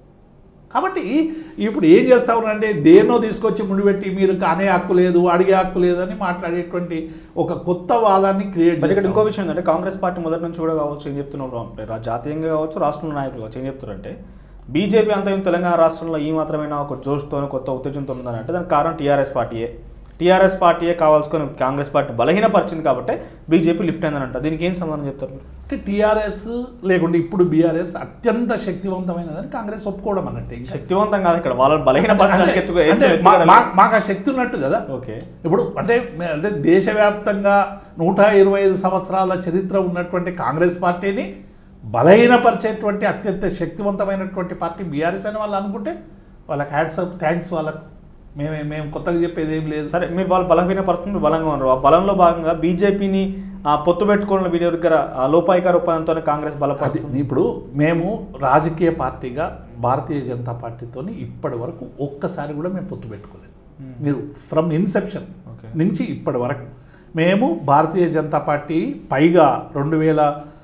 కాబట్టి ఇప్పుడు ఏం చేస్తా ఉన్నారంటే దేన్నో తీసుకొచ్చి ముడిపెట్టి మీరు అనే హక్కు లేదు అడిగే హక్కు లేదు అని మాట్లాడేటువంటి ఒక కొత్త వాదాన్ని క్రియేట్ మరి ఇక్కడ ఇంకో విషయం ఏంటంటే కాంగ్రెస్ పార్టీ మొదటి నుంచి కూడా కావచ్చు ఏం చెప్తున్నారు అంటే రా- జాతీయంగా కావచ్చు రాష్ట్రంలో నాయకులు కావచ్చు ఏం చెప్తున్నారంటే బీజేపీ అంతా ఏం తెలంగాణ రాష్ట్రంలో ఈ మాత్రమైనా ఒక జోష్తో కొత్త ఉత్తేజంతో ఉందని అంటే దానికి కారణం టీఆర్ఎస్ పార్టీయే టీఆర్ఎస్ పార్టీయే కావాల్సుకొని కాంగ్రెస్ పార్టీ బలహీనపరిచింది కాబట్టి బీజేపీ లిఫ్ట్ అయిందనంట దీనికి ఏం సమాధానం చెప్తారు మీరు? అంటే టీఆర్ఎస్ లేకుంటే ఇప్పుడు బీఆర్ఎస్ అత్యంత శక్తివంతమైనదని కాంగ్రెస్ ఒప్పుకోవడం అన్నట్టు ఇంకా. శక్తివంతం కాదు ఇక్కడ వాళ్ళని బలహీనపరచడానికి ఎత్తుకు అంటే వేస్తే మా- ఎత్తుగడలు. మా- మాకు ఆ శక్తి ఉన్నట్టు కదా ఓకే ఇప్పుడు అంటే మే- అంటే దేశవ్యాప్తంగా నూట ఇరవై ఐదు సంవత్సరాల చరిత్ర ఉన్నటువంటి కాంగ్రెస్ పార్టీని బలహీనపరిచేటువంటి అత్యంత శక్తివంతమైనటువంటి పార్టీ బీఆర్ఎస్ అని వాళ్ళు అనుకుంటే వాళ్ళకి హ్యాట్స్ అప్ థ్యాంక్స్ వాళ్ళకు మేమే మేము కొత్తగా చెప్పేది ఏం లేదు సరే మీరు వాళ్ళు బలహీన పరిస్థితులు బలంగా ఉన్నారు ఆ బలంలో భాగంగా బీజేపీని ఆ పొత్తు పెట్టుకున్న వీరి దగ్గర ఆ లోపాయిక రూపాయంతో కాంగ్రెస్ అది బలపడుతుంది ఇప్పుడు మేము రాజకీయ పార్టీగా భారతీయ జనతా పార్టీతో ఇప్పటి వరకు ఒక్కసారి కూడా మేము పొత్తు పెట్టుకోలేదు Hmm. మీరు ఫ్రమ్ ఇన్సెప్షన్ Okay. నుంచి ఇప్పటి వరకు మేము భారతీయ జనతా పార్టీ పైగా రెండు వేల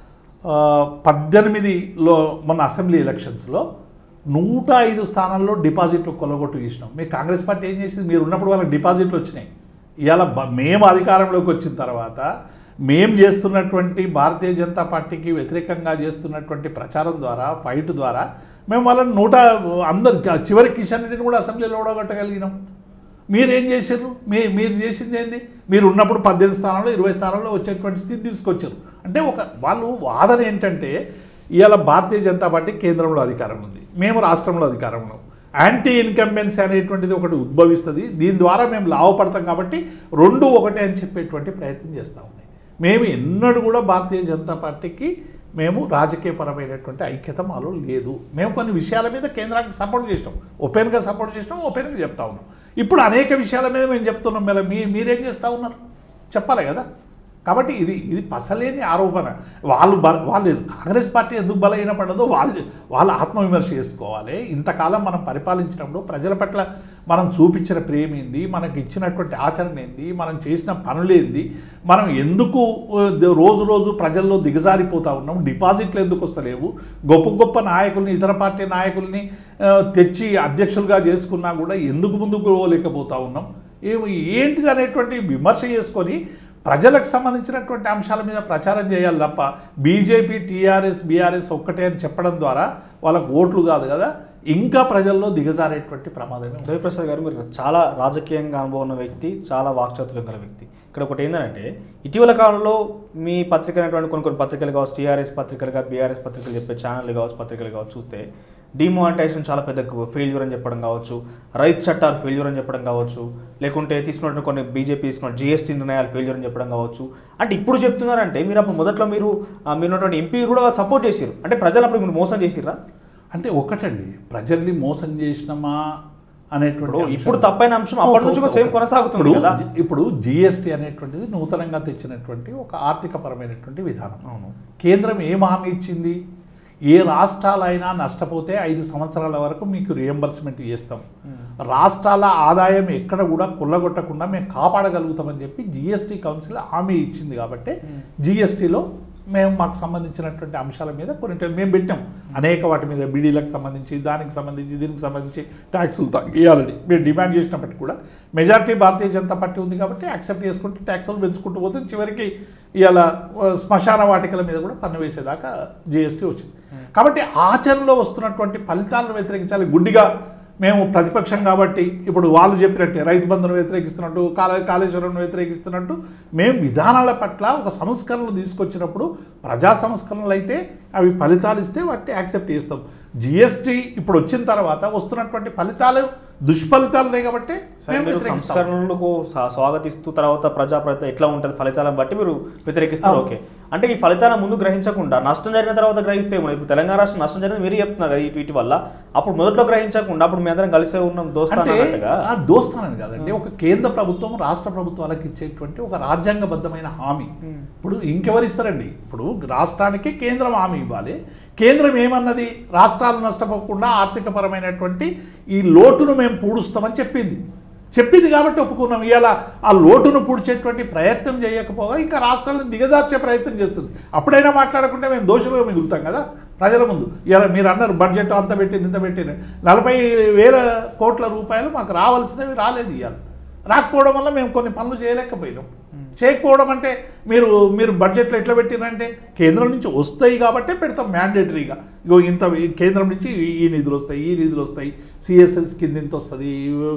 ఆ, పద్దెనిమిదిలో మన అసెంబ్లీ ఎలక్షన్స్లో నూట ఐదు స్థానాల్లో డిపాజిట్లు కొలగొట్టు చేసినాం మీ కాంగ్రెస్ పార్టీ ఏం చేసింది మీరు ఉన్నప్పుడు వాళ్ళకి డిపాజిట్లు వచ్చినాయి ఇవాళ బ- మేము అధికారంలోకి వచ్చిన తర్వాత మేము చేస్తున్నటువంటి భారతీయ జనతా పార్టీకి వ్యతిరేకంగా చేస్తున్నటువంటి ప్రచారం ద్వారా ఫైట్ ద్వారా మేము వాళ్ళని నూట అందరు చివరి కిషన్ రెడ్డిని కూడా అసెంబ్లీలో ఓడగొట్టగలిగినాం మీరేం చేశారు మీ మీరు చేసింది ఏంది మీరు ఉన్నప్పుడు పద్దెనిమిది స్థానాల్లో ఇరవై స్థానాల్లో వచ్చేటువంటి స్థితి తీసుకొచ్చారు అంటే ఒక వాళ్ళు వాదన ఏంటంటే ఇవాళ భారతీయ జనతా పార్టీ కేంద్రంలో అధికారం ఉంది మేము రాష్ట్రంలో అధికారంలో యాంటీ ఇన్కంబెన్సీ అనేటువంటిది ఒకటి ఉద్భవిస్తుంది దీని ద్వారా మేము లాభపడతాం కాబట్టి రెండు ఒకటే అని చెప్పేటువంటి ప్రయత్నం చేస్తూ ఉన్నాయి మేము ఎన్నడూ కూడా భారతీయ జనతా పార్టీకి మేము రాజకీయపరమైనటువంటి ఐక్యత మాలో లేదు మేము కొన్ని విషయాల మీద కేంద్రానికి సపోర్ట్ చేసినాం ఓపెన్గా సపోర్ట్ చేసినాం ఓపెన్గా చెప్తా ఉన్నాం ఇప్పుడు అనేక విషయాల మీద మేము చెప్తున్నాం మేడం మీ మీరేం చేస్తూ ఉన్నారు చెప్పాలి కదా కాబట్టి ఇది ఇది పసలేని ఆరోపణ వాళ్ళు బల వాళ్ళు కాంగ్రెస్ పార్టీ ఎందుకు బలహీన పడదో వాళ్ళు వాళ్ళు ఆత్మవిమర్శ చేసుకోవాలి ఇంతకాలం మనం పరిపాలించినప్పుడు ప్రజల పట్ల మనం చూపించిన ప్రేమ ఏంది మనకి ఇచ్చినటువంటి ఆచరణ ఏంది మనం చేసిన పనులేంది మనం ఎందుకు ఆ, ద- రోజు రోజు ప్రజల్లో దిగజారిపోతా ఉన్నాం డిపాజిట్లు ఎందుకు వస్తలేవు గొప్ప గొప్ప నాయకుల్ని ఇతర పార్టీ నాయకుల్ని ఆ, తెచ్చి అధ్యక్షులుగా చేసుకున్నా కూడా ఎందుకు ముందుకు పోలేకపోతా ఉన్నాం ఏమి ఏంటిది అనేటువంటి విమర్శ చేసుకొని ప్రజలకు సంబంధించినటువంటి అంశాల మీద ప్రచారం చేయాలి తప్ప బీజేపీ టీఆర్ఎస్ బీఆర్ఎస్ ఒక్కటే అని చెప్పడం ద్వారా వాళ్ళకు ఓట్లు కాదు కదా ఇంకా ప్రజల్లో దిగజారేటువంటి ప్రమాదమే ఉంది. రవిప్రసాద్ గారు మీరు చాలా రాజకీయంగా అనుభవం ఉన్న వ్యక్తి చాలా వాక్చాతుర్యం గల వ్యక్తి ఇక్కడ ఒకటి ఏంటంటే ఇటీవల కాలంలో మీ పత్రిక అనేటువంటి కొన్ని కొన్ని పత్రికలు కావచ్చు టీఆర్ఎస్ పత్రికలు కావచ్చు బీఆర్ఎస్ పత్రికలు చెప్పే ఛానల్ కావచ్చు పత్రికలు కావచ్చు చూస్తే డిమానిటైజేషన్ చాలా పెద్ద ఫెయిల్యూర్ అని చెప్పడం కావచ్చు రైతు చట్టాలు ఫెయిల్యూర్ అని చెప్పడం కావచ్చు లేకుంటే తీసుకున్నటువంటి కొన్ని బీజేపీ తీసుకున్న జిఎస్టీ నిర్ణయాలు ఫెయిల్యూర్ అని చెప్పడం కావచ్చు అంటే ఇప్పుడు చెప్తున్నారంటే మీరు అప్పుడు మొదట్లో మీరు ఆ, మీరు ఉన్నటువంటి ఎంపీ కూడా సపోర్ట్ చేశారు అంటే ప్రజలు అప్పుడు మీరు మోసం చేసిర్రా అంటే ఒకటండి ప్రజల్ని మోసం చేసినామా అనేటువంటి ఇప్పుడు అంశం. ఇప్పుడు తప్పైన అంశం అప్పటి నుంచి కూడా సేమ్ కొనసాగుతుంది ఇప్పుడు కదా ఇప్పుడు జిఎస్టీ అనేటువంటిది నూతనంగా తెచ్చినటువంటి ఒక ఆర్థికపరమైనటువంటి విధానం అవును కేంద్రం ఏం హామీ ఇచ్చింది ఏ రాష్ట్రాలైనా నష్టపోతే ఐదు సంవత్సరాల వరకు మీకు రియంబర్స్మెంట్ చేస్తాం రాష్ట్రాల ఆదాయం ఎక్కడ కూడా కొల్లగొట్టకుండా మేము కాపాడగలుగుతామని చెప్పి జిఎస్టీ కౌన్సిల్ హామీ ఇచ్చింది కాబట్టి జిఎస్టీలో మేము మాకు సంబంధించినటువంటి అంశాల మీద కొన్ని మేము పెట్టాం అనేక వాటి మీద బీడీలకు సంబంధించి దానికి సంబంధించి దీనికి సంబంధించి ట్యాక్సులు తగ్గియాలని మేము డిమాండ్ చేసినప్పటికీ కూడా మెజారిటీ భారతీయ జనతా పార్టీ ఉంది కాబట్టి యాక్సెప్ట్ చేసుకుంటూ ట్యాక్సులు పెంచుకుంటూ పోతే చివరికి ఇవాళ ఆ, శ్మశాన వాటికల మీద కూడా పన్ను వేసేదాకా జిఎస్టీ వచ్చింది కాబట్టి ఆచరణలో వస్తున్నటువంటి ఫలితాలను వ్యతిరేకించాలి గుడ్డిగా మేము ప్రతిపక్షం కాబట్టి ఇప్పుడు వాళ్ళు చెప్పినట్టే రైతు బంధును వ్యతిరేకిస్తున్నట్టు కాళే కాళేశ్వరం వ్యతిరేకిస్తున్నట్టు మేము విధానాల పట్ల ఒక సంస్కరణలు తీసుకొచ్చినప్పుడు ప్రజా సంస్కరణలు అయితే అవి ఫలితాలు ఇస్తే వాటిని యాక్సెప్ట్ చేస్తాం జిఎస్టీ ఇప్పుడు వచ్చిన తర్వాత వస్తున్నటువంటి ఫలితాలు దుష్ఫలితాలు ఉన్నాయి కాబట్టి సరే మేము మీరు వ్యతిరేకిస్తాం. సంస్కరణలకు స్వా- స్వాగతిస్తూ తర్వాత ప్రజాప్రత ఎట్లా ఉంటుంది ఫలితాలను బట్టి మీరు వ్యతిరేకిస్తారు అవును. ఓకే అంటే ఈ ఫలితాల ముందు గ్రహించకుండా నష్టం జరిగిన తర్వాత గ్రహిస్తే ఏమో ఇప్పుడు తెలంగాణ రాష్ట్రం నష్టం జరిగింది మీరు చెప్తున్నారు కదా ఇటు ఇటు వల్ల అప్పుడు మొదట్లో గ్రహించకుండా అప్పుడు మీ అందరం కలిసే ఉన్నాం దోస్తాను అంటే అన్నట్టుగా ఆ దోస్తానని కాదండి ఒక కేంద్ర ప్రభుత్వం రాష్ట్ర ప్రభుత్వాలకు ఇచ్చేటువంటి ఒక రాజ్యాంగబద్ధమైన హామీ Hmm. ఇప్పుడు ఇంకెవరు ఇస్తారండి ఇప్పుడు రాష్ట్రానికి కేంద్రం హామీ ఇవ్వాలి కేంద్రం ఏమన్నది రాష్ట్రాలు నష్టపోకుండా ఆర్థికపరమైనటువంటి ఈ లోటును మేము పూడుస్తామని చెప్పింది చెప్పింది కాబట్టి ఒప్పుకున్నాం ఇవాళ ఆ లోటును పూడ్చేటువంటి ప్రయత్నం చేయకపోగా ఇంకా రాష్ట్రాలను దిగజార్చే ప్రయత్నం చేస్తుంది అప్పుడైనా మాట్లాడకుంటే మేము దోషులుగా మిగులుతాం కదా ప్రజల ముందు ఇలా మీరు అన్నారు బడ్జెట్ అంత పెట్టింది ఇంత పెట్టింది నలభై వేల కోట్ల రూపాయలు మాకు రావాల్సినవి రాలేదు ఇవాళ రాకపోవడం వల్ల మేము కొన్ని పనులు చేయలేకపోయినాం చేయకపోవడం అంటే మీరు మీరు బడ్జెట్లో ఎట్లా పెట్టినంటే కేంద్రం నుంచి వస్తాయి కాబట్టి పెడతాం మ్యాండేటరీగా ఇగో ఇంత ఈ కేంద్రం నుంచి ఈ- ఈ నిధులు వస్తాయి ఈ నిధులు వస్తాయి సిఎస్ఎస్ కింద ఇంత వస్తుంది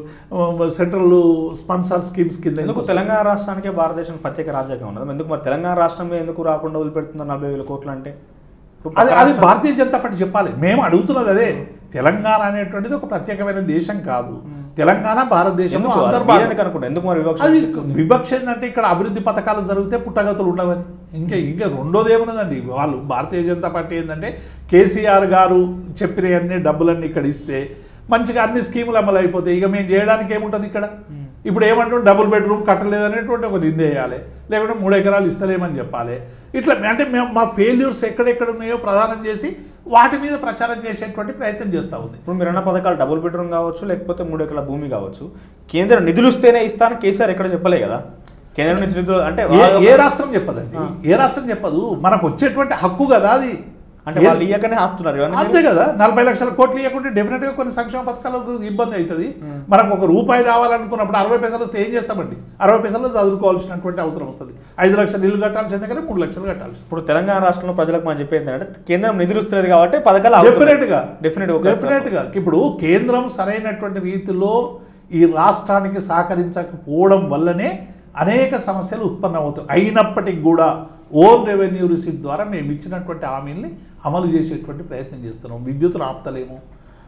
సెంట్రల్ స్పాన్సర్ స్కీమ్స్ కింద ఇంత ఎందుకు వస్తది. తెలంగాణ రాష్ట్రానికే భారతదేశం ప్రత్యేక రాజ్యాంగం ఉన్నది ఎందుకు మరి తెలంగాణ రాష్ట్రంలో ఎందుకు రాకుండా వదిలిపెడుతున్నారు నలభై వేల కోట్లు అంటే ఇప్పుడు అది పక్క అది రాష్ట్రాలు- భారతీయ జనతా పార్టీ చెప్పాలి మేము అడుగుతున్నది అదే తెలంగాణ అనేటువంటిది ఒక ప్రత్యేకమైన దేశం కాదు తెలంగాణ భారతదేశంలో ఎందుకు అది అంతర్భాగం మీరెందుకు అనుకుంటారు ఎందుకు మరి వివక్ష అది వివక్ష ఏంటంటే ఇక్కడ అభివృద్ధి పథకాలు జరిగితే పుట్టగతులు ఉండవని ఇంకా ఇంకా రెండోది ఏమున్నదండి వాళ్ళు భారతీయ జనతా పార్టీ ఏంటంటే కేసీఆర్ గారు చెప్పిన అన్ని డబ్బులన్నీ ఇక్కడ ఇస్తే మంచిగా అన్ని స్కీములు అమలు అయిపోతాయి ఇక మేము చేయడానికి ఏముంటుంది ఇక్కడ ఇప్పుడు ఏమంటాం డబుల్ బెడ్రూమ్ కట్టలేదనేటువంటి ఒక నింద వేయాలి లేకుంటే మూడు ఎకరాలు ఇస్తలేమని చెప్పాలి ఇట్లా అంటే మేము మా ఫెయిల్యూర్స్ ఎక్కడెక్కడ ఉన్నాయో ప్రధానం చేసి వాటి మీద ప్రచారం చేసేటువంటి ప్రయత్నం చేస్తూ ఉంది ఇప్పుడు మీరు అన్న పథకాలు డబుల్ బెడ్రూమ్ కావచ్చు లేకపోతే మూడు ఎకరాల భూమి కావచ్చు కేంద్రం నిధులు ఇస్తేనే ఇస్తాను కేసీఆర్ ఎక్కడ చెప్పలే కదా కేంద్రం నుంచి నిధులు అంటే ఏ వాళ్ళ- ఏ రాష్ట్రం చెప్పదండి ఆ. ఏ రాష్ట్రం చెప్పదు మనకు వచ్చేటువంటి హక్కు కదా అది అంటే ఏ- వాళ్ళు ఇయ్యకనే ఆపుతున్నారు ఇవన్నీ అంతే కదా నలభై లక్షల కోట్లు ఇవ్వకుంటే డెఫినెట్ గా కొన్ని సంక్షేమ పథకాలకు ఇబ్బంది అవుతుంది Hmm. మనకు ఒక రూపాయి రావాలనుకున్నప్పుడు అరవై పైసలు వస్తే ఏం చేస్తామండి అరవై పైసలు చదువుకోవాల్సినటువంటి అవసరం వస్తుంది ఐదు లక్షలు ఇల్లు కట్టాల్సిన దగ్గర మూడు లక్షలు కట్టాల్సి ఇప్పుడు తెలంగాణ రాష్ట్రంలో ప్రజలకు మనం చెప్పేది ఏంటంటే కేంద్రం నిధులు ఇస్తుంది కాబట్టి పథకాలు డెఫినెట్ గా డెఫినెట్ డెఫినెట్ గా ఇప్పుడు కేంద్రం సరైనటువంటి రీతిలో ఈ రాష్ట్రానికి సహకరించకపోవడం వల్లనే అనేక సమస్యలు ఉత్పన్నమవుతాయి అయినప్పటికీ కూడా ఓన్ రెవెన్యూ రిసీట్ ద్వారా మేము ఇచ్చినటువంటి హామీల్ని అమలు చేసేటువంటి ప్రయత్నం చేస్తున్నాం విద్యుత్తును ఆపుతలేము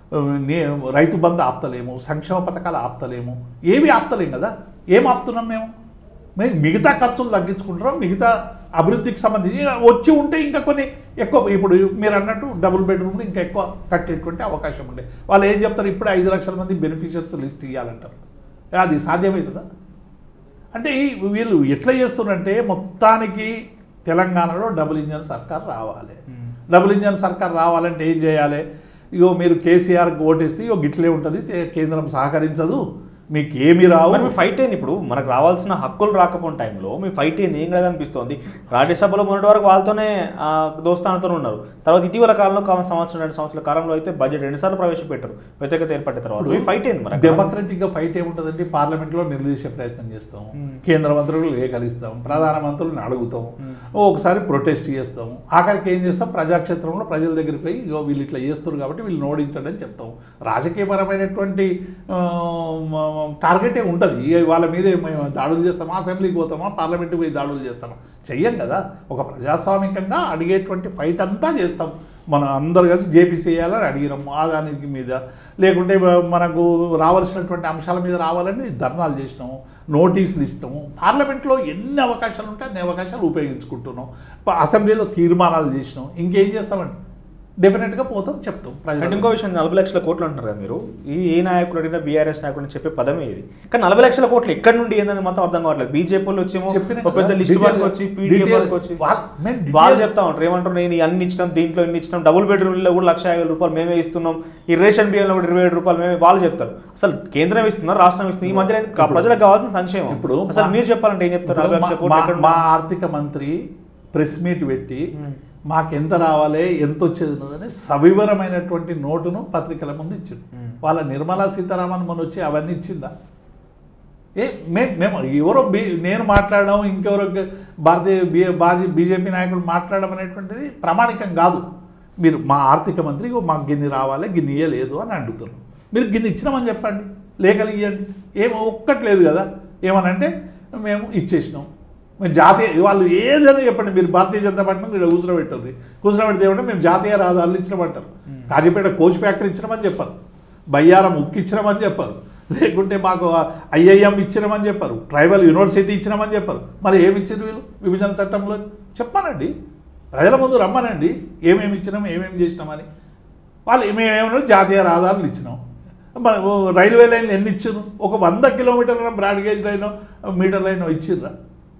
నే- రైతు బంధు ఆపుతలేము సంక్షేమ పథకాలు ఆపుతలేము ఏవి ఆపుతలేం కదా ఏం ఆపుతున్నాం మేము మేము మిగతా ఖర్చులు తగ్గించుకుంటున్నాం మిగతా అభివృద్ధికి సంబంధించి ఇక వచ్చి ఉంటే ఇంకా కొన్ని ఎక్కువ ఇప్పుడు మీరు అన్నట్టు డబుల్ బెడ్రూమ్లు ఇంకా ఎక్కువ కట్టేటువంటి అవకాశం ఉండే వాళ్ళు ఏం చెప్తారు ఇప్పుడే ఐదు లక్షల మంది బెనిఫిషియర్స్ లిస్ట్ ఇవ్వాలంటారు అది సాధ్యమవుతుందా అంటే ఈ వీళ్ళు ఎట్లా చేస్తున్నారంటే మొత్తానికి తెలంగాణలో డబుల్ ఇంజన్ సర్కార్ రావాలి డబుల్ ఇంజన్ సర్కార్ రావాలంటే ఏం చేయాలి ఇగో మీరు కేసీఆర్కి ఓటేస్తే ఇగో గిట్లే ఉంటుంది తే- కేంద్రం సహకరించదు మీకు ఏమి రావు మరి మీ ఫైట్ ఏంది ఇప్పుడు మనకు రావాల్సిన హక్కులు రాకపోయిన టైంలో మీ ఫైట్ ఏంది ఏం కదా అనిపిస్తోంది రాజ్యసభలో మొన్నటి వరకు వాళ్ళతోనే ఆ, దోస్తానతో ఉన్నారు తర్వాత ఇటీవల కాలంలో కావాలి సంవత్సరం రెండు సంవత్సరాల కాలంలో అయితే బడ్జెట్ రెండుసార్లు ప్రవేశపెట్టారు వ్యతిరేకత ఏర్పడిన తర్వాత మీ ఫైట్ ఏంది మరి అక్కడ? డెమోక్రటిక్ గా ఫైట్ ఏముంటుందండి పార్లమెంట్ లో నిలదీసే ప్రయత్నం చేస్తాం కేంద్ర మంత్రులు లేఖలిస్తాం ప్రధాన మంత్రులను అడుగుతాం ఒకసారి ప్రొటెస్ట్ చేస్తాం ఆఖరికి ఏం చేస్తాం ప్రజాక్షేత్రంలో ప్రజల దగ్గరికి పోయి ఇగో వీళ్ళు ఇట్లా చేస్తారు కాబట్టి వీళ్ళు ఓడించండి అని చెప్తాం రాజకీయపరమైనటువంటి టార్గెటే ఉంటుంది ఇక వాళ్ళ మీదే మేము దాడులు చేస్తామా అసెంబ్లీకి పోతామా పార్లమెంట్కి పోయి దాడులు చేస్తామా చెయ్యం కదా ఒక ప్రజాస్వామికంగా అడిగేటువంటి ఫైట్ అంతా చేస్తాం మనం అందరు కలిసి జేపీసీ చేయాలని అడిగినాం ఆదానికి మీద లేకుంటే మనకు రావాల్సినటువంటి అంశాల మీద రావాలని ధర్నాలు చేసినాము నోటీసులు ఇస్తాము పార్లమెంట్లో ఎన్ని అవకాశాలు ఉంటే అన్ని అవకాశాలు ఉపయోగించుకుంటున్నాం ప- అసెంబ్లీలో తీర్మానాలు చేసినాం ఇంకేం చేస్తామండి డెఫినెట్గా పోతాం చెప్తాం అంటే ప్రజలు ఇంకో విషయం నలభై లక్షల కోట్లు అంటున్నారు కదా మీరు ఈ ఏ నాయకుడు అడిగినా బీఆర్ఎస్ నాయకుడు అని చెప్పే పదమే ఇది కానీ నలభై లక్షల కోట్లు ఎక్కడి నుండి ఏందని మొత్తం అర్థం కావట్లేదు బీజేపీ వాళ్ళు వచ్చేమో చెప్పినా ఒక పెద్ద కదా, లిస్ట్ detail- పట్టుకొచ్చి పీడిఎఫ్ detail- పట్టుకొచ్చి వాళ్ళ- మేము detail- వాళ్ళు చెప్తా ఉంటారు ఏమంటారు నేను ఈ అన్ని ఇచ్చినాం దీంట్లో ఇన్ని ఇచ్చినాం డబుల్ బెడ్రూమ్లో కూడా లక్ష యాభై వేల రూపాయలు మేమే ఇస్తున్నాం ఈ రేషన్ బియ్యంలో కూడా ఇరవై ఏడు రూపాయలు మేమే వాళ్ళు చెప్తారు అసలు కేంద్రం ఇస్తున్నారు రాష్ట్రం ఇస్తుంది ఈ మధ్య ప్రజలకు కావాల్సిన సంక్షేమం ఇప్పుడు అసలు మా- మీరు చెప్పాలంటే ఏం చెప్తారు నలభై లక్షల మా- కోట్లు మా- ఎక్కడ మా నుంచి? ఆర్థిక మంత్రి ప్రెస్ మీట్ పెట్టి మ్మ్. మాకు ఎంత రావాలి ఎంత వచ్చేది ఉన్నదని సవివరమైనటువంటి నోటును పత్రికల ముందు ఇచ్చిండు మ్మ్. వాళ్ళ నిర్మలా సీతారామన్ మొన్న వచ్చి అవన్నీ ఇచ్చిందా ఏ మే- మేము ఎవరో బీ నేను మాట్లాడడం ఇంకెవరో గ- భారతీయ బీ బాజీ బీజేపీ నాయకులు మాట్లాడడం అనేటువంటిది ప్రామాణికం కాదు మీరు మా ఆర్థిక మంత్రి "ఇగో మాకు గిన్ని రావాలి గిన్ని ఇయ్యలేదు అని అడుగుతారు మీరు గిన్ని ఇచ్చినామని చెప్పండి లేఖలు ఇవ్వండి ఏమో ఒక్కట్లేదు కదా ఏమనంటే మేము ఇచ్చేసినాం మేము జాతీయ వాళ్ళు ఏదైనా చెప్పండి మీరు భారతీయ జనతా పార్టీ మీరు కూర్చోబెట్టారు కూర్చోబెడితే ఏమంటే మేము జాతీయ రహదారులు ఇచ్చినామంటారు కాజీపేట కోచ్ ఫ్యాక్టరీ ఇచ్చినామని చెప్పారు బయ్యారం ఉక్కు ఇచ్చినామని చెప్పారు లేకుంటే మాకు ఐఐఎం ఇచ్చినామని చెప్పారు ట్రైబల్ యూనివర్సిటీ ఇచ్చినామని చెప్పారు మరి ఏమి ఇచ్చింది వీళ్ళు విభజన చట్టంలో చెప్పానండి ప్రజల ముందు రమ్మనండి ఏమేమి ఇచ్చినాం ఏమేమి చేసినామని వాళ్ళు మేమేమన్నా జాతీయ రహదారులు ఇచ్చినాం మన ఓ రైల్వే లైన్లు ఎన్ని ఇచ్చారు ఒక వంద కిలోమీటర్ల broad gauge line metre line ఇచ్చిర్రా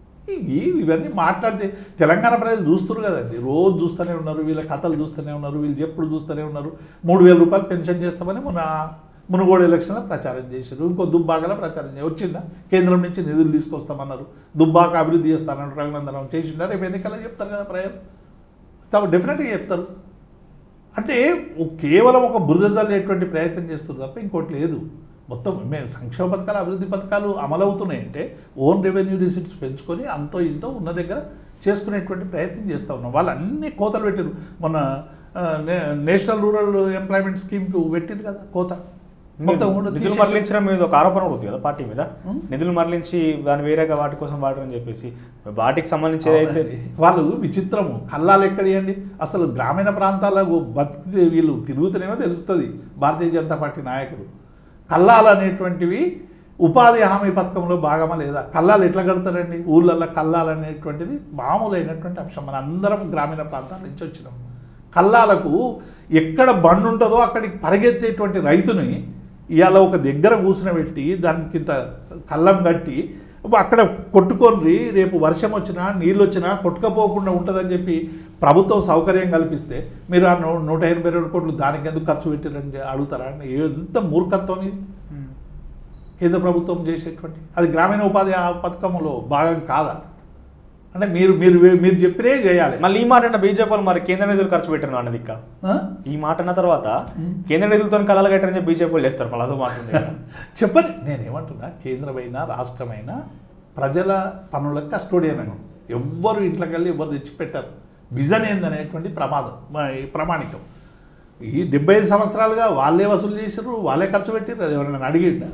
ఈ ఇవన్నీ మాట్లాడితే తెలంగాణ ప్రజలు చూస్తున్నారు కదండి రోజు చూస్తూనే ఉన్నారు వీళ్ళ కథలు చూస్తూనే ఉన్నారు వీళ్ళు చెప్పుడు చూస్తూనే ఉన్నారు మూడు వేల రూపాయలు పెన్షన్ చేస్తామని మన మునుగోడు ఎలక్షన్లో ప్రచారం చేశారు ఇంకో దుబ్బాకలో ప్రచారం చేయ వచ్చిందా కేంద్రం నుంచి నిధులు తీసుకొస్తామన్నారు దుబ్బాక అభివృద్ధి చేస్తానన్నారు రఘునందనం చేసిండారు రేపు ఎన్నికల్లో చెప్తారు కదా ప్రజలు డెఫినెట్గా చెప్తారు అంటే ఓ- కేవలం ఒక బురద జల్లేటువంటి ప్రయత్నం చేస్తుంది తప్ప ఇంకోటి లేదు మొత్తం మేము సంక్షేమ పథకాలు అభివృద్ధి పథకాలు అమలవుతున్నాయి అంటే ఓన్ రెవెన్యూ రిసిప్ట్స్ పెంచుకొని అంతో ఇంతో ఉన్న దగ్గర చేసుకునేటువంటి ప్రయత్నం చేస్తూ ఉన్నాం వాళ్ళు అన్ని కోతలు పెట్టారు మొన్న ఆ, నే- నేషనల్ రూరల్ ఎంప్లాయ్మెంట్ స్కీమ్కి పెట్టారు కదా కోత మొత్తం కూడా నిధులు తీసేసి- మరలించడం మీద ఒక ఆరోపణ కూడా ఉంది కదా పార్టీ మీద ఉం? నిధులు మరలించి దాని వేరేగా వాటి కోసం వాడరని చెప్పేసి వాటికి సంబంధించి ఏదైతే అవునండి. వాళ్ళు విచిత్రము కల్లాలు ఎక్కడియండి అసలు గ్రామీణ ప్రాంతాలకు బతికితే వీళ్ళు తిరుగుతూనేమో తెలుస్తుంది భారతీయ జనతా పార్టీ నాయకులు కల్లాలు అనేటువంటివి ఉపాధి హామీ పథకంలో భాగమా లేదా కల్లాలు ఎట్లా కడతారండి ఊళ్ళల్లో కల్లాలు అనేటువంటిది మామూలైనటువంటి అంశం మన అందరం గ్రామీణ ప్రాంతాల నుంచి వచ్చినాం కల్లాలకు ఎక్కడ బండి ఉంటుందో అక్కడికి పరిగెత్తేటువంటి రైతుని ఇవాళ ఒక దగ్గర కూర్చునబెట్టి దానికి ఇంత కళ్ళం కట్టి అక్కడ కొట్టుకొని రేపు వర్షం వచ్చినా నీళ్ళు వచ్చినా కొట్టుకపోకుండా ఉంటుందని చెప్పి ప్రభుత్వం సౌకర్యం కల్పిస్తే మీరు ఆ నూ- నూట ఎనభై రెండు కోట్లు దానికి ఎందుకు ఖర్చు పెట్టారని చె- అడుగుతారా అంటే ఎంత మూర్ఖత్వం ఇది ఉం. కేంద్ర ప్రభుత్వం చేసేటువంటి అది గ్రామీణ ఉపాధి ఆ పథకంలో భాగం కాదా అంటే మీరు మీరు మీరు చెప్పినే చేయాలి మళ్ళీ ఈ మాట అంటే బీజేపీ వాళ్ళు మరి కేంద్ర నిధులు ఖర్చు పెట్టారు అన్నది ఇంకా ఆ? ఈ మాట అన్న తర్వాత కేంద్ర నిధులతో కళలు కట్టారని చెప్పి బీజేపీ వాళ్ళు చెప్తారు మళ్ళీ అదో మాట ఉంది కదా. చెప్పండి నేనేమంటున్నా కేంద్రమైనా రాష్ట్రమైనా ప్రజల పనుల కస్టోడియన్ అని ఎవ్వరు ఇంట్లోకి వెళ్ళి ఎవరు తెచ్చిపెట్టారు విజన్ ఏందనేటువంటి ప్రమాదం మ- ఈ ప్రామాణికం ఈ డెబ్బై ఐదు సంవత్సరాలుగా వాళ్ళే వసూలు చేసారు వాళ్ళే ఖర్చు పెట్టారు అది ఎవరైనా అడిగిండా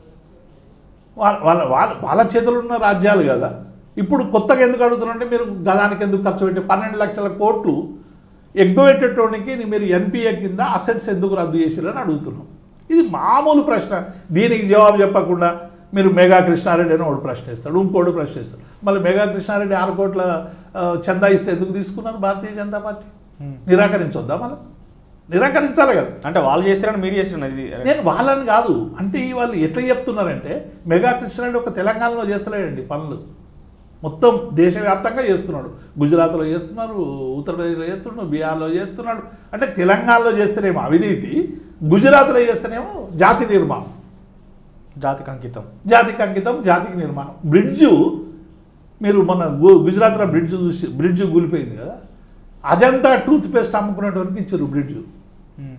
వాళ్ళ వాళ్ళ వాళ్ళ వాళ్ళ చేతులు ఉన్న రాజ్యాలు కదా ఇప్పుడు కొత్తగా ఎందుకు అడుగుతున్నారంటే మీరు గదానికి ఎందుకు ఖర్చు పెట్టి పన్నెండు లక్షల కోట్లు ఎగ్గొట్టేటోనికి మీరు ఎన్పిఏ కింద అసెట్స్ ఎందుకు రద్దు చేసిరని అడుగుతున్నాం ఇది మామూలు ప్రశ్న దీనికి జవాబు చెప్పకుండా మీరు మెగా కృష్ణారెడ్డి అని ఒకడు ప్రశ్న ఇస్తాడు ఇంకోటి ప్రశ్న ఇస్తాడు మళ్ళీ మెగా కృష్ణారెడ్డి ఆరు కోట్ల ఆ, చందా ఇస్తే ఎందుకు తీసుకున్నారు భారతీయ జనతా పార్టీ Hmm. నిరాకరించొద్దా మళ్ళీ నిరాకరించాలి కదా అంటే వాళ్ళు చేస్తారని మీరు చేసిరని ఇది నేను వాళ్ళని కాదు అంటే ఈ వాళ్ళు ఎట్లా చెప్తున్నారంటే మెగా కృష్ణారెడ్డి ఒక తెలంగాణలో చేస్తలేడండి పనులు మొత్తం దేశవ్యాప్తంగా చేస్తున్నాడు గుజరాత్లో చేస్తున్నారు ఉత్తరప్రదేశ్లో చేస్తున్నాడు బీహార్లో చేస్తున్నాడు అంటే తెలంగాణలో చేస్తేనేమో అవినీతి గుజరాత్లో చేస్తేనేమో జాతి నిర్మాణం జాతికి అంకితం జాతికి అంకితం జాతికి నిర్మాణం బ్రిడ్జు మీరు మన గు- గుజరాత్లో బ్రిడ్జ్ చూసి బ్రిడ్జ్ కూలిపోయింది కదా అజంతా టూత్ పేస్ట్ అమ్ముకునేటవరకు ఇచ్చారు బ్రిడ్జ్ ఉమ్.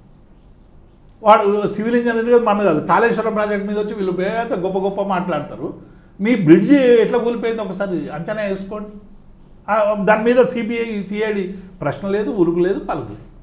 వాడు సివిల్ ఇంజనీర్ కాదు, మన కాదు కాళేశ్వరం ప్రాజెక్ట్ మీద వచ్చి వీళ్ళు పేద గొప్ప గొప్ప మాట్లాడతారు మీ బ్రిడ్జి ఎట్లా కూలిపోయింది ఒకసారి అంచనా వేసుకోండి ఆ, దాని మీద సిబిఐ సిఐడి ప్రశ్న లేదు ఉరుకు లేదు పలుకు లేదు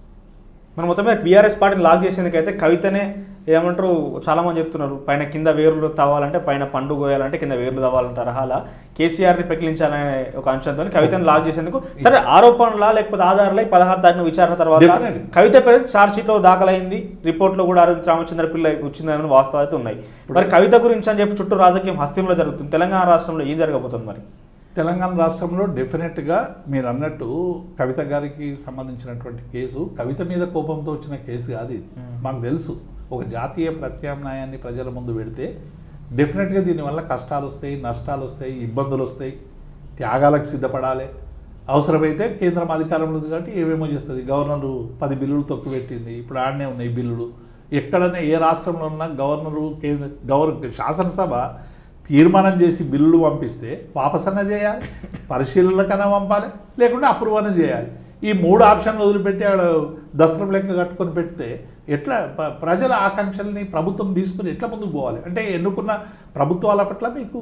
మనం మొత్తం మీద బీఆర్ఎస్ పార్టీని లాక్ చేసేందుకైతే కవితనే ఏమంటారు చాలా మంది చెప్తున్నారు పైన కింద వేర్లు తవ్వాలంటే పైన పండు కోయాలంటే కింద వేర్లు తవ్వాలంటే అర్హాల కేసీఆర్ని పెకిలించాలనే ఒక అంశంతో కవితను లాక్ చేసేందుకు సరే ఆరోపణలా లేకపోతే ఆధారాలై పదహారు తారీఖు విచారణ తర్వాత Definitely. కవిత పేరు చార్జ్ షీట్ లో దాఖలైంది రిపోర్ట్ లో కూడా అరవింద్ రామచంద్ర పిల్ల వచ్చిందని వాస్తవాలు అయితే ఉన్నాయి మరి కవిత గురించి అని చెప్పి చుట్టూ రాజకీయం హస్తంలో జరుగుతుంది తెలంగాణ రాష్ట్రంలో ఏం జరగబోతుంది మరి తెలంగాణ రాష్ట్రంలో డెఫినెట్గా మీరు అన్నట్టు కవిత గారికి సంబంధించినటువంటి కేసు కవిత మీద కోపంతో వచ్చిన కేసు కాదు ఇది Hmm. మాకు తెలుసు ఒక జాతీయ ప్రత్యామ్నాయాన్ని ప్రజల ముందు పెడితే డెఫినెట్గా దీనివల్ల కష్టాలు వస్తాయి నష్టాలు వస్తాయి ఇబ్బందులు వస్తాయి త్యాగాలకు సిద్ధపడాలి అవసరమైతే కేంద్రం అధికారంలో ఉంది కాబట్టి ఏమేమో చేస్తుంది గవర్నరు పది బిల్లులు తొక్కిపెట్టింది ఇప్పుడు ఆడనే ఉన్నాయి బిల్లులు ఎక్కడనే ఏ రాష్ట్రంలో ఉన్నా గవర్నరు కేంద్ర గవర్న శాసనసభ తీర్మానం చేసి బిల్లులు పంపిస్తే వాపసన్న చేయాలి పరిశీలనకన్నా పంపాలి లేకుంటే అప్రూవ్ అన్న చేయాలి ఈ మూడు ఆప్షన్లు వదిలిపెట్టి ఆడ దస్త్రం లెక్క కట్టుకొని పెడితే ఎట్లా ప- ప్రజల ఆకాంక్షల్ని ప్రభుత్వం తీసుకుని ఎట్లా ముందుకు పోవాలి అంటే ఎన్నుకున్న ప్రభుత్వాల పట్ల మీకు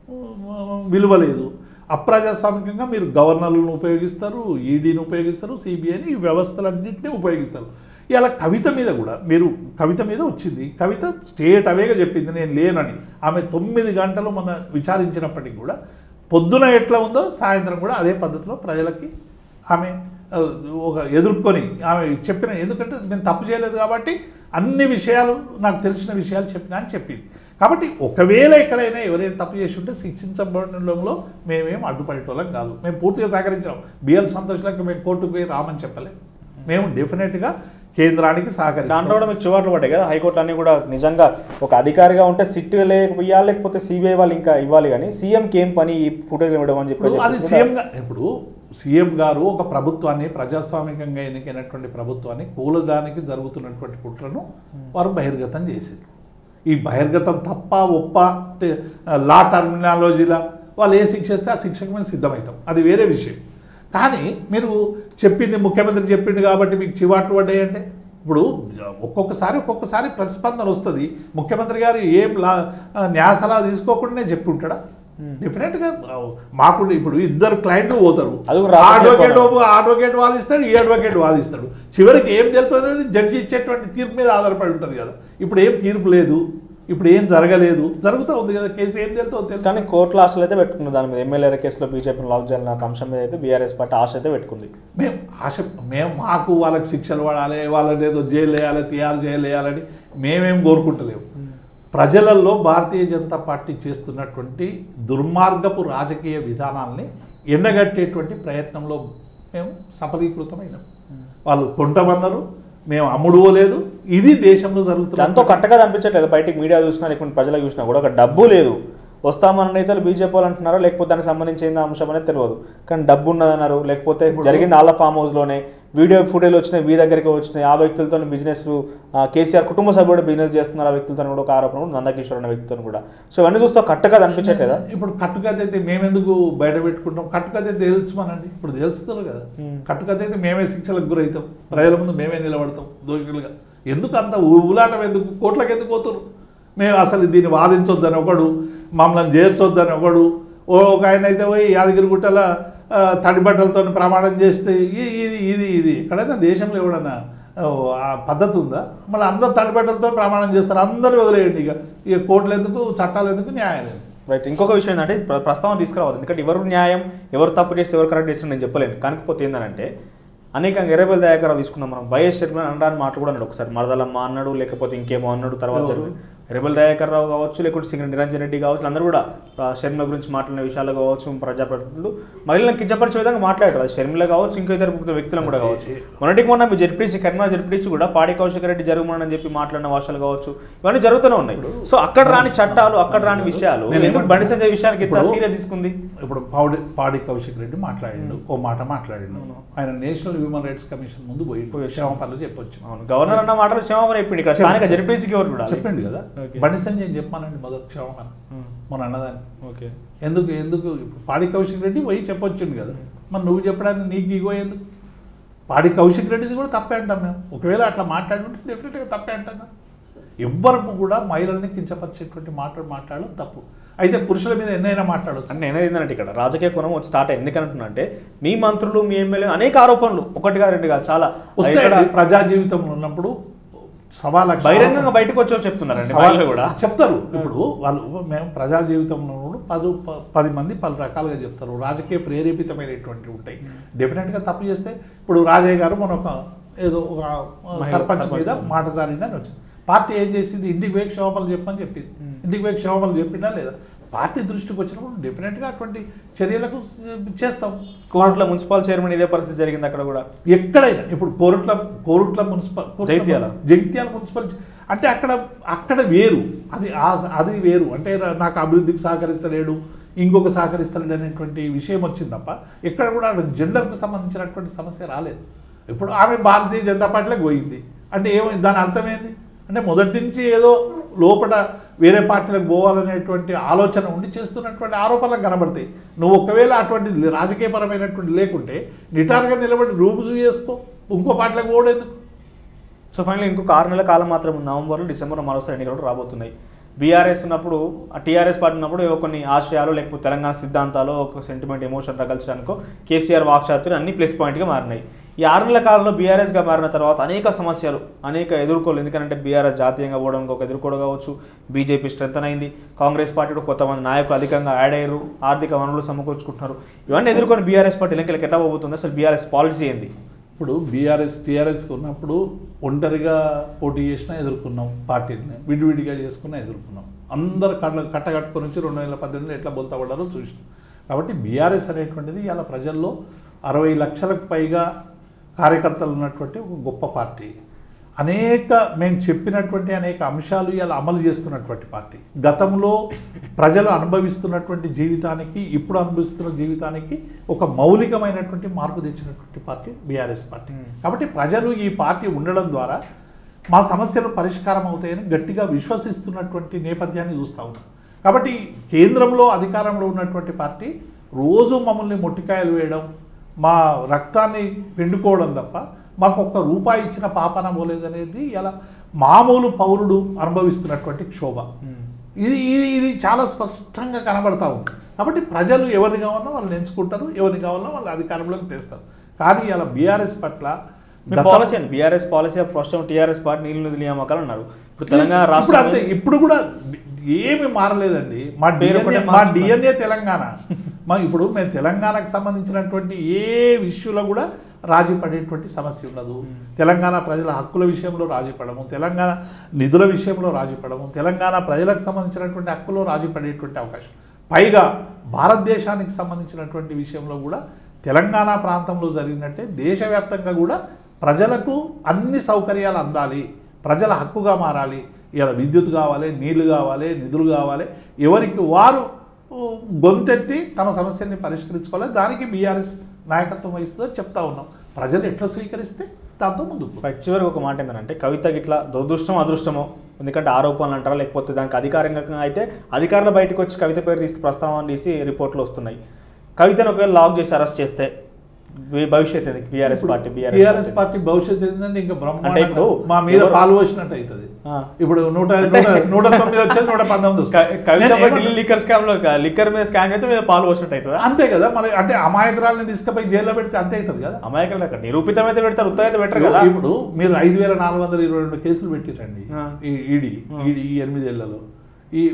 ఉమ్, విలువ లేదు అప్రజాస్వామికంగా మీరు గవర్నర్లను ఉపయోగిస్తారు ఈడీని ఉపయోగిస్తారు సిబిఐని ఈ వ్యవస్థలన్నింటినీ ఉపయోగిస్తారు ఇలా కవిత మీద కూడా మీరు కవిత మీద వచ్చింది కవిత స్టేట్ అవేగా చెప్పింది నేను లేనని ఆమె తొమ్మిది గంటలు మన విచారించినప్పటికీ కూడా పొద్దున ఎట్లా ఉందో సాయంత్రం కూడా అదే పద్ధతిలో ప్రజలకి ఆమె ఆ, ఒక ఎదుర్కొని ఆమె చెప్పిన ఎందుకంటే నేను తప్పు చేయలేదు కాబట్టి అన్ని విషయాలు నాకు తెలిసిన విషయాలు చెప్పినా అని చెప్పింది కాబట్టి ఒకవేళ ఎక్కడైనా ఎవరైనా తప్పు చేసి ఉంటే శిక్షించబడంలో మేమేం అడ్డుపడేటోళ్ళం కాదు మేము పూర్తిగా సహకరించాం బిఎల్ సంతోష్లకు మేము కోర్టుకు పోయి రామని చెప్పలే మేము డెఫినెట్గా కేంద్రానికి దాంట్లో సహకరిస్తాం కూడా మీకు చివాట్లు పడ్డాయి కదా హైకోర్టు అన్ని కూడా నిజంగా ఒక అధికారిగా ఉంటే సిట్ ఇవ్వాలి లేకపోతే సిబిఐ వాళ్ళు ఇంకా ఇవ్వాలి కానీ సీఎంకి ఏం పని ఈ ఫుటేజ్ ఇవ్వడం అని చెప్పి ఇప్పుడు అది సీఎం గా- ఇప్పుడు సీఎం గారు ఒక ప్రభుత్వాన్ని ప్రజాస్వామికంగా ఎన్నికైనటువంటి ప్రభుత్వాన్ని కూలడానికి జరుగుతున్నటువంటి కుట్రను వారు బహిర్గతం చేశారు ఈ బహిర్గతం తప్ప ఒప్ప టే- లా టర్మినాలజీలా వాళ్ళు ఏ శిక్ష ఇస్తే ఆ శిక్షకు మేము సిద్ధమవుతాం అది వేరే విషయం కానీ మీరు చెప్పింది ముఖ్యమంత్రి చెప్పిండు కాబట్టి మీకు చివాట్లు పడ్డాయి అంటే ఇప్పుడు ఒక్కొక్కసారి ఒక్కొక్కసారి ప్రతిస్పందన వస్తుంది ముఖ్యమంత్రి గారు ఏం లా న్యాయ సలహా తీసుకోకుండానే చెప్పి ఉంటాడా డెఫినెట్గా మాకు ఇప్పుడు ఇద్దరు క్లయింట్లు పోతారు అది కూడా రాజకీయ అడ్వకేట్ కోణం. అడ్వకేట్ వాదిస్తాడు ఈ అడ్వకేట్ వాదిస్తాడు చివరికి ఏం తెలుస్తుంది అనేది జడ్జి ఇచ్చేటువంటి తీర్పు మీద ఆధారపడి ఉంటుంది కదా ఇప్పుడు ఏం తీర్పు లేదు ఇప్పుడు ఏం జరగలేదు జరుగుతూ ఉంది కదా కేసు ఏం తెలుతుందో తెలుసు కానీ కోర్టులో ఆశలు అయితే పెట్టుకుంది దాని మీద ఎమ్మెల్యేల కేసులో బీజేపీని లాక్ చేయాలి నాకు అంశం మీద అయితే బీఆర్ఎస్ పార్టీ ఆశ అయితే పెట్టుకుంది మేము ఆశ మేము మాకు వాళ్ళకి శిక్షలు పడాలి వాళ్ళని ఏదో జైలు వేయాలి తీయాలి జైలు వేయాలని మేమేం కోరుకుంటలేము ప్రజలలో భారతీయ జనతా పార్టీ చేస్తున్నటువంటి దుర్మార్గపు రాజకీయ విధానాల్ని ఎండగట్టేటువంటి ప్రయత్నంలో మేము సఫలీకృతమైనాం వాళ్ళు కొంటమన్నారు మేము అమ్ముడుకోలేదు ఇది దేశంలో జరుగుతున్న దాంతో కట్టగా అనిపించట్లేదు బయటికి మీడియా చూసినా లేకుంటే ప్రజలకు చూసినా కూడా ఒక డబ్బు లేదు వస్తామన్న నేతలు బీజేపీ వాళ్ళు అంటున్నారా లేకపోతే దానికి సంబంధించి ఏందో అంశం అనేది తెలియదు కానీ డబ్బు ఉన్నదన్నారు లేకపోతే జరిగింది వాళ్ళ ఫామ్ హౌస్లోనే వీడియో ఫుటేజ్ వచ్చినాయి మీ దగ్గరికి వచ్చినాయి ఆ వ్యక్తులతో బిజినెస్ కేసీఆర్ కుటుంబ సభ్యుడు బిజినెస్ చేస్తున్నారు ఆ వ్యక్తులతో కూడా ఒక ఆరోపణ కూడా నందకిషోర్ అనే వ్యక్తితో కూడా సో ఇవన్నీ చూస్తే కట్టగా అనిపించట్లేదా ఇప్పుడు కట్టుకథ అయితే మేమెందుకు బయట పెట్టుకుంటాం కట్టుకథ అయితే తెలుసుమనండి ఇప్పుడు తెలుస్తున్నారు కదా Hmm. కట్టుకథ అయితే మేమే శిక్షలకు గురవుతాం ప్రజల ముందు మేమే నిలబడతాం దోషులుగా ఎందుకు అంత ఊలాటం ఎందుకు కోట్లకు ఎందుకు పోతారు మేము అసలు దీన్ని వాదించొద్దని ఒకడు మమ్మల్ని చేర్చొద్దని ఒకడు ఓ ఒక ఆయన అయితే పోయి యాదగిరిగుట్టల ఆ, తడి బట్టలతో ప్రమాణం చేస్తే ఇ- ఇది ఇది ఇది ఎక్కడైనా దేశంలో ఎవడన్నా ఓ, ఆ పద్ధతి ఉందా మళ్ళీ అందరు తడి బట్టలతో ప్రమాణం చేస్తారు అందరూ వదిలేయండి ఇక ఇక కోర్టులు ఎందుకు చట్టాలు ఎందుకు న్యాయం ఎందుకు రైట్ ఇంకొక విషయం ఏంటంటే ప్ర- ప్రస్తావన తీసుకురావద్దు ఎందుకంటే ఎవరు న్యాయం ఎవరు తప్పు చేస్తే ఎవరు కరెక్ట్ చేస్తే నేను చెప్పలేను కాకపోతే ఏంటంటే అనేకంగా ఎర్రబెల్ దయాకరావు తీసుకున్నాం మనం వైఎస్ షర్మిల అనడానికి మాటలు కూడా అన్నాడు ఒకసారి మరదలమ్మ అన్నాడు లేకపోతే ఇంకేమో అన్నాడు తర్వాత ఎవరు? జరిగింది ఎర్రబెల్ దయాకర్ రావు కావచ్చు లేకుంటే సింగ నిరంజన్ రెడ్డి కావచ్చు అందరూ కూడా ఆ, షర్మిల గురించి మాట్లాడిన విషయాలు కావచ్చు ప్రజాప్రతినిధులు మహిళలను కించపరిచే విధంగా మాట్లాడారు అది షర్మిల కావచ్చు ఇంకో ఇతర ముగ్గురు వ్యక్తులను కూడా కావచ్చు మొన్నటికి మొన్న మీ జడ్పీసీ కరీంనగర్ జడ్పీసీ కూడా పాడి కౌశిక్ రెడ్డి జరుగుమని చెప్పి మాట్లాడిన భాషలు కావచ్చు ఇవన్నీ జరుగుతూనే ఉన్నాయి సో అక్కడ రాని చట్టాలు అక్కడ రాని విషయాలు నేను ఎందుకు బండి సంజయ్ విషయానికి ఇంత ఇప్పుడు- సీరియస్ తీసుకుంది ఇప్పుడు పాడి పాడి కౌశిక్ రెడ్డి మాట్లాడిండు ఓ మాట మాట్లాడిండు అవును. ఆయన నేషనల్ హ్యూమన్ రైట్స్ కమిషన్ ముందు పోయి పోయి క్షమాపణలు చెప్పొచ్చు అవును గవర్నర్ అన్న మాటలు క్షమాపణ చెప్పింది ఇక్కడ స్థానిక జడ్పీసీకి ఎవరు కూడా చెప్పిండు కదా Okay. బండి సంజయ్ చెప్పానండి మొదటి క్షమాపణ ఉమ్, మొన్న అన్నదాన్ని ఓకే ఎందుకు ఎందుకు పాడి కౌశిక్ రెడ్డి పోయి చెప్పొచ్చిండు కదా మరి నువ్వు చెప్పడానికి నీకు ఇగో ఎందుకు పాడి కౌశిక్ రెడ్డిది కూడా తప్పే అంటాం మేము ఒకవేళ అట్లా మాట్లాడుంటే డెఫినెట్గా తప్పే అంటాం కదా ఎవ్వరకు కూడా మహిళల్ని కించపరిచేటువంటి మాటలు మాట్లాడడం తప్పు అయితే పురుషుల మీద ఎన్నైనా మాట్లాడవచ్చు అంటే నేనేది ఏంటంటే ఇక్కడ రాజకీయ కోణం వచ్చి స్టార్ట్ అయింది ఎందుకంటున్నా అంటే మీ మంత్రులు మీ ఎమ్మెల్యే అనేక ఆరోపణలు ఒకటిగా రెండుగా చాలా ఇక్కడ వస్తాయండి ప్రజా జీవితంలో ఉన్నప్పుడు సవా లక్ష బహిరంగంగా బయటకు వచ్చో చెప్తున్నారండి సవాల్ మహిళలు కూడా చెప్తారు ఇప్పుడు వాళ్ళు మేము ప్రజా జీవితంలో ఉన్నప్పుడు పది ప- పది మంది పలు రకాలుగా చెప్తారు రాజకీయ ప్రేరేపితమైనటువంటివి ఉంటాయి డెఫినెట్గా తప్పు చేస్తే ఇప్పుడు రాజయ్య గారు మన ఒక ఏదో ఒక మహిళ సర్పంచ్ సర్పంచ్. మీద మాట జారింది అని వచ్చింది పార్టీ ఏం చేసింది ఇంటికి పోయి క్షమాపణలు చెప్పని చెప్పింది Hmm. ఇంటికి పోయి క్షమాపణలు చెప్పిందా లేదా పార్టీ దృష్టికి వచ్చినప్పుడు డెఫినెట్గా అటువంటి చర్యలకు చేస్తాం కోర్టులో మున్సిపల్ చైర్మన్ ఇదే పరిస్థితి జరిగింది అక్కడ కూడా ఎక్కడైనా ఇప్పుడు కోరుట్ల కోరుట్ల మున్సిపల్ కోరుట్ల- జగిత్యాల. జగిత్యాల మున్సిపల్ అంటే అక్కడ అక్కడ వేరు అది ఆ- అది వేరు అంటే నా- నాకు అభివృద్ధికి సహకరిస్తలేడు ఇంకొక సహకరిస్తలేడు అనేటువంటి విషయం వచ్చింది తప్ప ఎక్కడ కూడా జెండర్కు సంబంధించినటువంటి సమస్య రాలేదు ఇప్పుడు ఆమె భారతీయ జనతా పార్టీలోకి పోయింది అంటే ఏమైంది దాని అర్థం ఏంది అంటే మొదటి నుంచి ఏదో లోపల వేరే పార్టీలకు పోవాలనేటువంటి ఆలోచన ఉండి చేస్తున్నటువంటి ఆరోపణలకు కనబడతాయి నువ్వు ఒకవేళ అటువంటిది రాజకీయపరమైనటువంటి లేకుంటే నిటారుగా నిలబడి రూపు చేసుకో ఇంకో పార్టీలకు పోవడేందుకు సో ఫైనల్ ఇంకొక ఆరు నెలల కాలం మాత్రం ఉంది. నవంబర్లో డిసెంబర్లో మరోసారి ఎన్నికలు కూడా రాబోతున్నాయి బీఆర్ఎస్ ఉన్నప్పుడు ఆ టీఆర్ఎస్ పార్టీ ఉన్నప్పుడు ఏవో కొన్ని ఆశయాలు లేకపోతే తెలంగాణ సిద్ధాంతాలు ఒక సెంటిమెంట్ ఎమోషన్ రగల్చడానికో కేసీఆర్ వాక్చాతులు అన్ని ప్లస్ పాయింట్గా మారినాయి ఈ ఆరు నెలల కాలంలో బీఆర్ఎస్గా మారిన తర్వాత అనేక సమస్యలు అనేక ఎదుర్కోలు ఎందుకంటే బీఆర్ఎస్ జాతీయంగా పోవడానికి ఒక ఎదుర్కోడు కావచ్చు బీజేపీ స్ట్రెంతన్ అయింది కాంగ్రెస్ పార్టీ కూడా కొంతమంది నాయకులు అధికంగా యాడ్ అయ్యారు ఆర్థిక వనరులు సమకూర్చుకుంటున్నారు ఇవన్నీ ఎదుర్కొని బీఆర్ఎస్ పార్టీ ఎన్నికలకు ఎట్లా పోతుంది అసలు బీఆర్ఎస్ పాలసీ ఏంది ఇప్పుడు బీఆర్ఎస్ టీఆర్ఎస్కి ఉన్నప్పుడు ఒంటరిగా పోటీ చేసినా ఎదుర్కొన్నాం పార్టీని విడివిడిగా చేసుకున్నా ఎదుర్కొన్నాం అందరు కళ్ళ కట్టగట్టుకొని నుంచి రెండు వేల పద్దెనిమిదిలో ఎట్లా బొల్తా పడ్డారో చూసినాం కాబట్టి బీఆర్ఎస్ అనేటువంటిది ఇలా ప్రజల్లో అరవై లక్షలకు పైగా కార్యకర్తలు ఉన్నటువంటి ఒక గొప్ప పార్టీ అనేక మేము చెప్పినటువంటి అనేక అంశాలు ఇలా అమలు చేస్తున్నటువంటి పార్టీ గతంలో ప్రజలు అనుభవిస్తున్నటువంటి జీవితానికి ఇప్పుడు అనుభవిస్తున్న జీవితానికి ఒక మౌలికమైనటువంటి మార్పు తెచ్చినటువంటి పార్టీ బీఆర్ఎస్ పార్టీ Hmm. కాబట్టి ప్రజలు ఈ పార్టీ ఉండడం ద్వారా మా సమస్యలు పరిష్కారం అవుతాయని గట్టిగా విశ్వసిస్తున్నటువంటి నేపథ్యాన్ని చూస్తూ ఉన్నాం కాబట్టి కేంద్రంలో అధికారంలో ఉన్నటువంటి పార్టీ రోజు మమ్మల్ని మొట్టికాయలు వేయడం మా రక్తాన్ని పిండుకోవడం తప్ప మాకు ఒక్క రూపాయి ఇచ్చిన పాపన పోలేదనేది ఇలా మామూలు పౌరుడు అనుభవిస్తున్నటువంటి క్షోభ ఇది ఇది ఇది చాలా స్పష్టంగా కనబడతా ఉంది కాబట్టి ప్రజలు ఎవరిని కావాలన్నా వాళ్ళు ఎంచుకుంటారు ఎవరిని కావాలన్నా వాళ్ళు అధికారంలోకి తెస్తారు కానీ ఇలా బీఆర్ఎస్ పట్ల మీ గత- పాలసీ అండి బీఆర్ఎస్ పాలసీ ప్రస్తుతం టీఆర్ఎస్ పార్టీ నీళ్ళు నిధులు నియామకాలు అన్నారు ఇప్పుడు తెలంగాణ ఇప్పుడు రాష్ట్రం అంతే ఇప్పుడు కూడా ఏమి మారలేదండి మా పేరు డిఎన్ఏ ఒకటే మా మార్చుకున్నారు. డిఎన్ఏ తెలంగాణ మా ఇప్పుడు మేము తెలంగాణకు సంబంధించినటువంటి ఏ విషయంలో కూడా రాజీ పడేటువంటి సమస్య ఉండదు తెలంగాణ ప్రజల హక్కుల విషయంలో రాజీ పడము తెలంగాణ నిధుల విషయంలో రాజీ పడము తెలంగాణ ప్రజలకు సంబంధించినటువంటి హక్కులో రాజీ పడేటువంటి అవకాశం పైగా భారతదేశానికి సంబంధించినటువంటి విషయంలో కూడా తెలంగాణ ప్రాంతంలో జరిగినట్టే దేశవ్యాప్తంగా కూడా ప్రజలకు అన్ని సౌకర్యాలు అందాలి ప్రజల హక్కుగా మారాలి ఇలా విద్యుత్ కావాలి నీళ్లు కావాలి నిధులు కావాలి ఎవరికి వారు ఊ, గొంతెత్తి తమ సమస్యల్ని పరిష్కరించుకోవాలి దానికి బీఆర్ఎస్ నాయకత్వం వహిస్తుందని చెప్తా ఉన్నాం ప్రజలు ఎట్లా స్వీకరిస్తే దాంతో ముందుకు పోతాం. బట్ చివరికి ఒక మాట ఏంటంటే కవిత గిట్లా దురదృష్టం అదృష్టమో ఎందుకంటే ఆరోపణలు అంటారా లేకపోతే దానికి అధికారికంగా అయితే అధికారులు బయటకు వచ్చి కవిత పేరు తీసి ప్రస్తావన తీసి రిపోర్ట్లు వస్తున్నాయి కవితను ఒకవేళ లాక్ చేసి అరెస్ట్ చేస్తే భవి- భవిష్యత్ ఏంది BRS party TRS BRS party భవిష్యత్తు ఏంటంటే ఇంకా అంటే బ్రహ్మాండంగా ఇప్పుడు మా మీద ఎవరు- పాలు పోసినట్టు అవుతుంది ఆ. ఇప్పుడు నూట నూట నూట తొమ్మిది వచ్చేది నూట పంతొమ్మిది క- వస్తుంది. కవిత నేను పై ఏమంటున్నా- ఢిల్లీ లిక్కర్ స్కామ్ లో లిక్కర్ మీద స్కామ్ అయితే మీద పాలు పోసినట్టు అవుతుందా అంతే కదా మరి అంటే అమాయకురాలని తీసుకుపోయి జైల్లో పెడితే అంతే అవుతుంది కదా అమాయకులు అక్కడ నిరూపితం అయితే పెడతారు ఉత్తరం అయితే పెట్టరు కదా ఇప్పుడు మీరు ఐదు వేల నాలుగు వందల ఇరవై రెండు కేసులు పెట్టిరండి ఆ. ఈ ఈడీ ఆ. ఈడీ ఈ ఎనిమిదేళ్లలో ఈ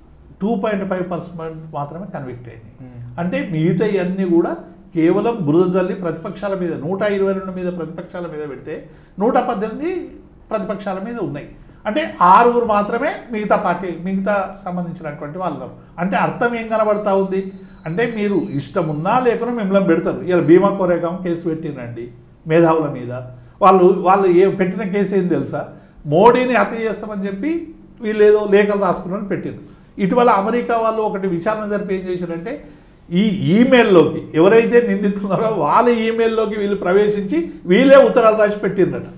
టూ పాయింట్ ఫైవ్ పర్సెంట్ మాత్రమే కన్విక్ట్ అయింది ఉమ్. అంటే మిగతా ఇవన్నీ కూడా కేవలం బురద జల్లి ప్రతిపక్షాల మీద నూట ఇరవై రెండు మీద ప్రతిపక్షాల మీద పెడితే నూట పద్దెనిమిది ప్రతిపక్షాల మీద ఉన్నాయి అంటే ఆరుగురు మాత్రమే మిగతా పార్టీ మిగతా సంబంధించినటువంటి వాళ్ళు ఉన్నారు. అంటే అర్థం ఏం కనబడతా ఉంది అంటే మీరు ఇష్టం ఉన్నా లేకున్నా మిమ్మల్ని పెడతారు ఇలా భీమా కోరేగాం కేసు పెట్టినండి మేధావుల మీద వాళ్ళు వాళ్ళు ఏ పెట్టిన కేసు ఏం తెలుసా మోడీని హత్య చేస్తామని చెప్పి వీళ్ళు ఏదో లేఖలు రాసుకున్నారని పెట్టింది ఇటీవల అమెరికా వాళ్ళు ఒకటి విచారణ జరిపి ఏం చేశారంటే ఈ ఈమెయిల్లోకి ఎవరైతే నిందితున్నారో వాళ్ళ ఈమెయిల్లోకి వీళ్ళు ప్రవేశించి వీళ్ళే ఉత్తరాలు రాసి పెట్టిందట అవును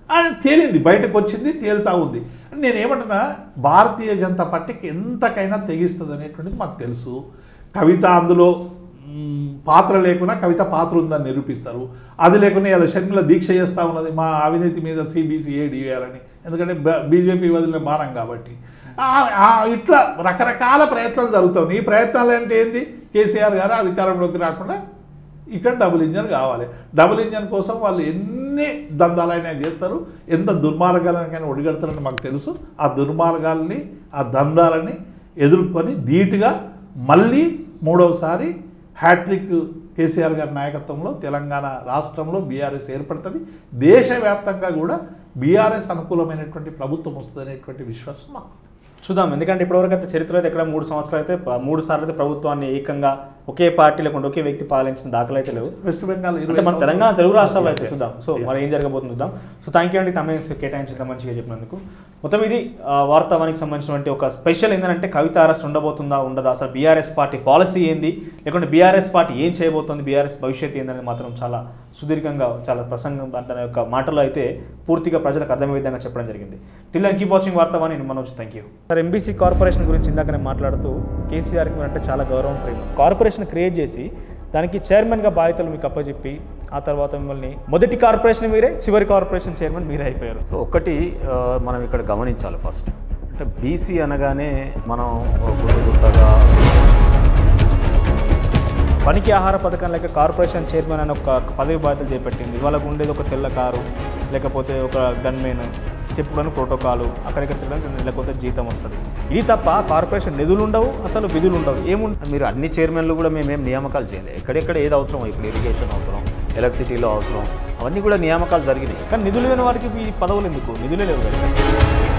అని తేలింది బయటకు వచ్చింది తేలుతా ఉంది నేను ఏమంటున్నా భారతీయ జనతా పార్టీకి ఎంతకైనా తెగిస్తుంది అనేటువంటిది మాకు తెలుసు కవిత అందులో మ్, పాత్ర లేకున్నా కవిత పాత్ర ఉందని నిరూపిస్తారు అది లేకుండా ఇలా షర్మిల దీక్ష చేస్తూ ఉన్నది మా అవినీతి మీద సిబిసిఐడి వేయాలని ఎందుకంటే బీజేపీ వదిలిన భారం కాబట్టి ఆ- ఆ ఇట్లా రకరకాల ప్రయత్నాలు జరుగుతాయి ఈ ప్రయత్నాలు అంటే ఏంది కేసీఆర్ గారు అధికారంలోకి రాకుండా ఇక్కడ డబుల్ ఇంజన్ కావాలి డబుల్ ఇంజన్ కోసం వాళ్ళు ఎన్ని దందాలైనా చేస్తారు ఎంత దుర్మార్గాలైనా ఒడిగడతారని మాకు తెలుసు ఆ దుర్మార్గాల్ని ఆ దందాలని ఎదుర్కొని ధీటుగా మళ్ళీ మూడవసారి హ్యాట్రిక్ కేసీఆర్ గారి నాయకత్వంలో తెలంగాణ రాష్ట్రంలో బీఆర్ఎస్ ఏర్పడుతుంది దేశవ్యాప్తంగా కూడా బీఆర్ఎస్ అనుకూలమైనటువంటి ప్రభుత్వం వస్తుంది అనేటువంటి విశ్వాసం మాకు ఉంది. చూద్దాం ఎందుకంటే ఇప్పటివరకు అయితే చరిత్ర అయితే ఇక్కడ మూడు సంవత్సరాలు అయితే ప- మూడు సార్లు అయితే ప్రభుత్వాన్ని ఏకంగా ఒకే పార్టీ లేకుండా ఒకే వ్యక్తి పాలించిన దాఖలు అయితే లేవు వెస్ట్ బెంగాల్ అంటే ఇరవై మన తెలంగాణ తెలుగు రాష్ట్రాల్లో అయితే Yeah. చూద్దాం సో Yeah. మరి ఏం జరగబోతుంది చూద్దాం సో థ్యాంక్ యూ అండి తమిళ కేటాయించి మంచిగా చెప్పినందుకు మొత్తం ఇది ఆ, వార్తావానికి సంబంధించినటువంటి ఒక స్పెషల్ ఏంటంటే కవిత అరెస్ట్ ఉండబోతుందా ఉండదా అసలు బీఆర్ఎస్ పార్టీ పాలసీ ఏంది లేకుంటే బీఆర్ఎస్ పార్టీ ఏం చేయబోతుంది బీఆర్ఎస్ భవిష్యత్తు ఏందనేది మాత్రం చాలా సుదీర్ఘంగా చాలా ప్రసంగం తన యొక్క మాటలో అయితే పూర్తిగా ప్రజలకు అర్థమయ్యే విధంగా చెప్పడం జరిగింది till and keep watching Vartavani నేను Manoj thank you sir MBC corporation గురించి ఇందాకనే మాట్లాడుతూ కేసీఆర్కి అంటే చాలా గౌరవం ప్రేమ కార్పొరేషన్ క్రియేట్ చేసి దానికి చైర్మన్గా బాధ్యతలు మీకు అప్పచెప్పి ఆ తర్వాత మిమ్మల్ని మొదటి కార్పొరేషన్ మీరే చివరి కార్పొరేషన్ చైర్మన్ మీరే అయిపోయారు సో ఒకటి ఆ, మనం ఇక్కడ గమనించాలి ఫస్ట్ అంటే బీసీ అనగానే మనం గుర్తు గుర్తగా పనికి ఆహార పథకం లేక కార్పొరేషన్ చైర్మన్ అని ఒక పదవి బాధ్యతలు చేపట్టింది వాళ్ళకు ఉండేది ఒక తెల్ల కారు లేకపోతే ఒక గన్మెన్ చెప్పుకోవడానికి ప్రోటోకాలు అక్కడికి తిరగడానికి లేకపోతే జీతం వస్తుంది ఇది తప్ప కార్పొరేషన్ నిధులు ఉండవు అసలు విధులు ఉండవు ఏముండవు మీరు అన్ని చైర్మన్లు కూడా మేమేం నియామకాలు చేయలేదు ఎక్కడెక్కడ ఏది అవసరం ఇప్పుడు ఇరిగేషన్ అవసరం ఎలక్ట్రిసిటీలో అవసరం అవన్నీ కూడా నియామకాలు జరిగినాయి కానీ నిధులు లేని వారికి ఈ పదవులు ఎందుకు నిధులే లేవు కదా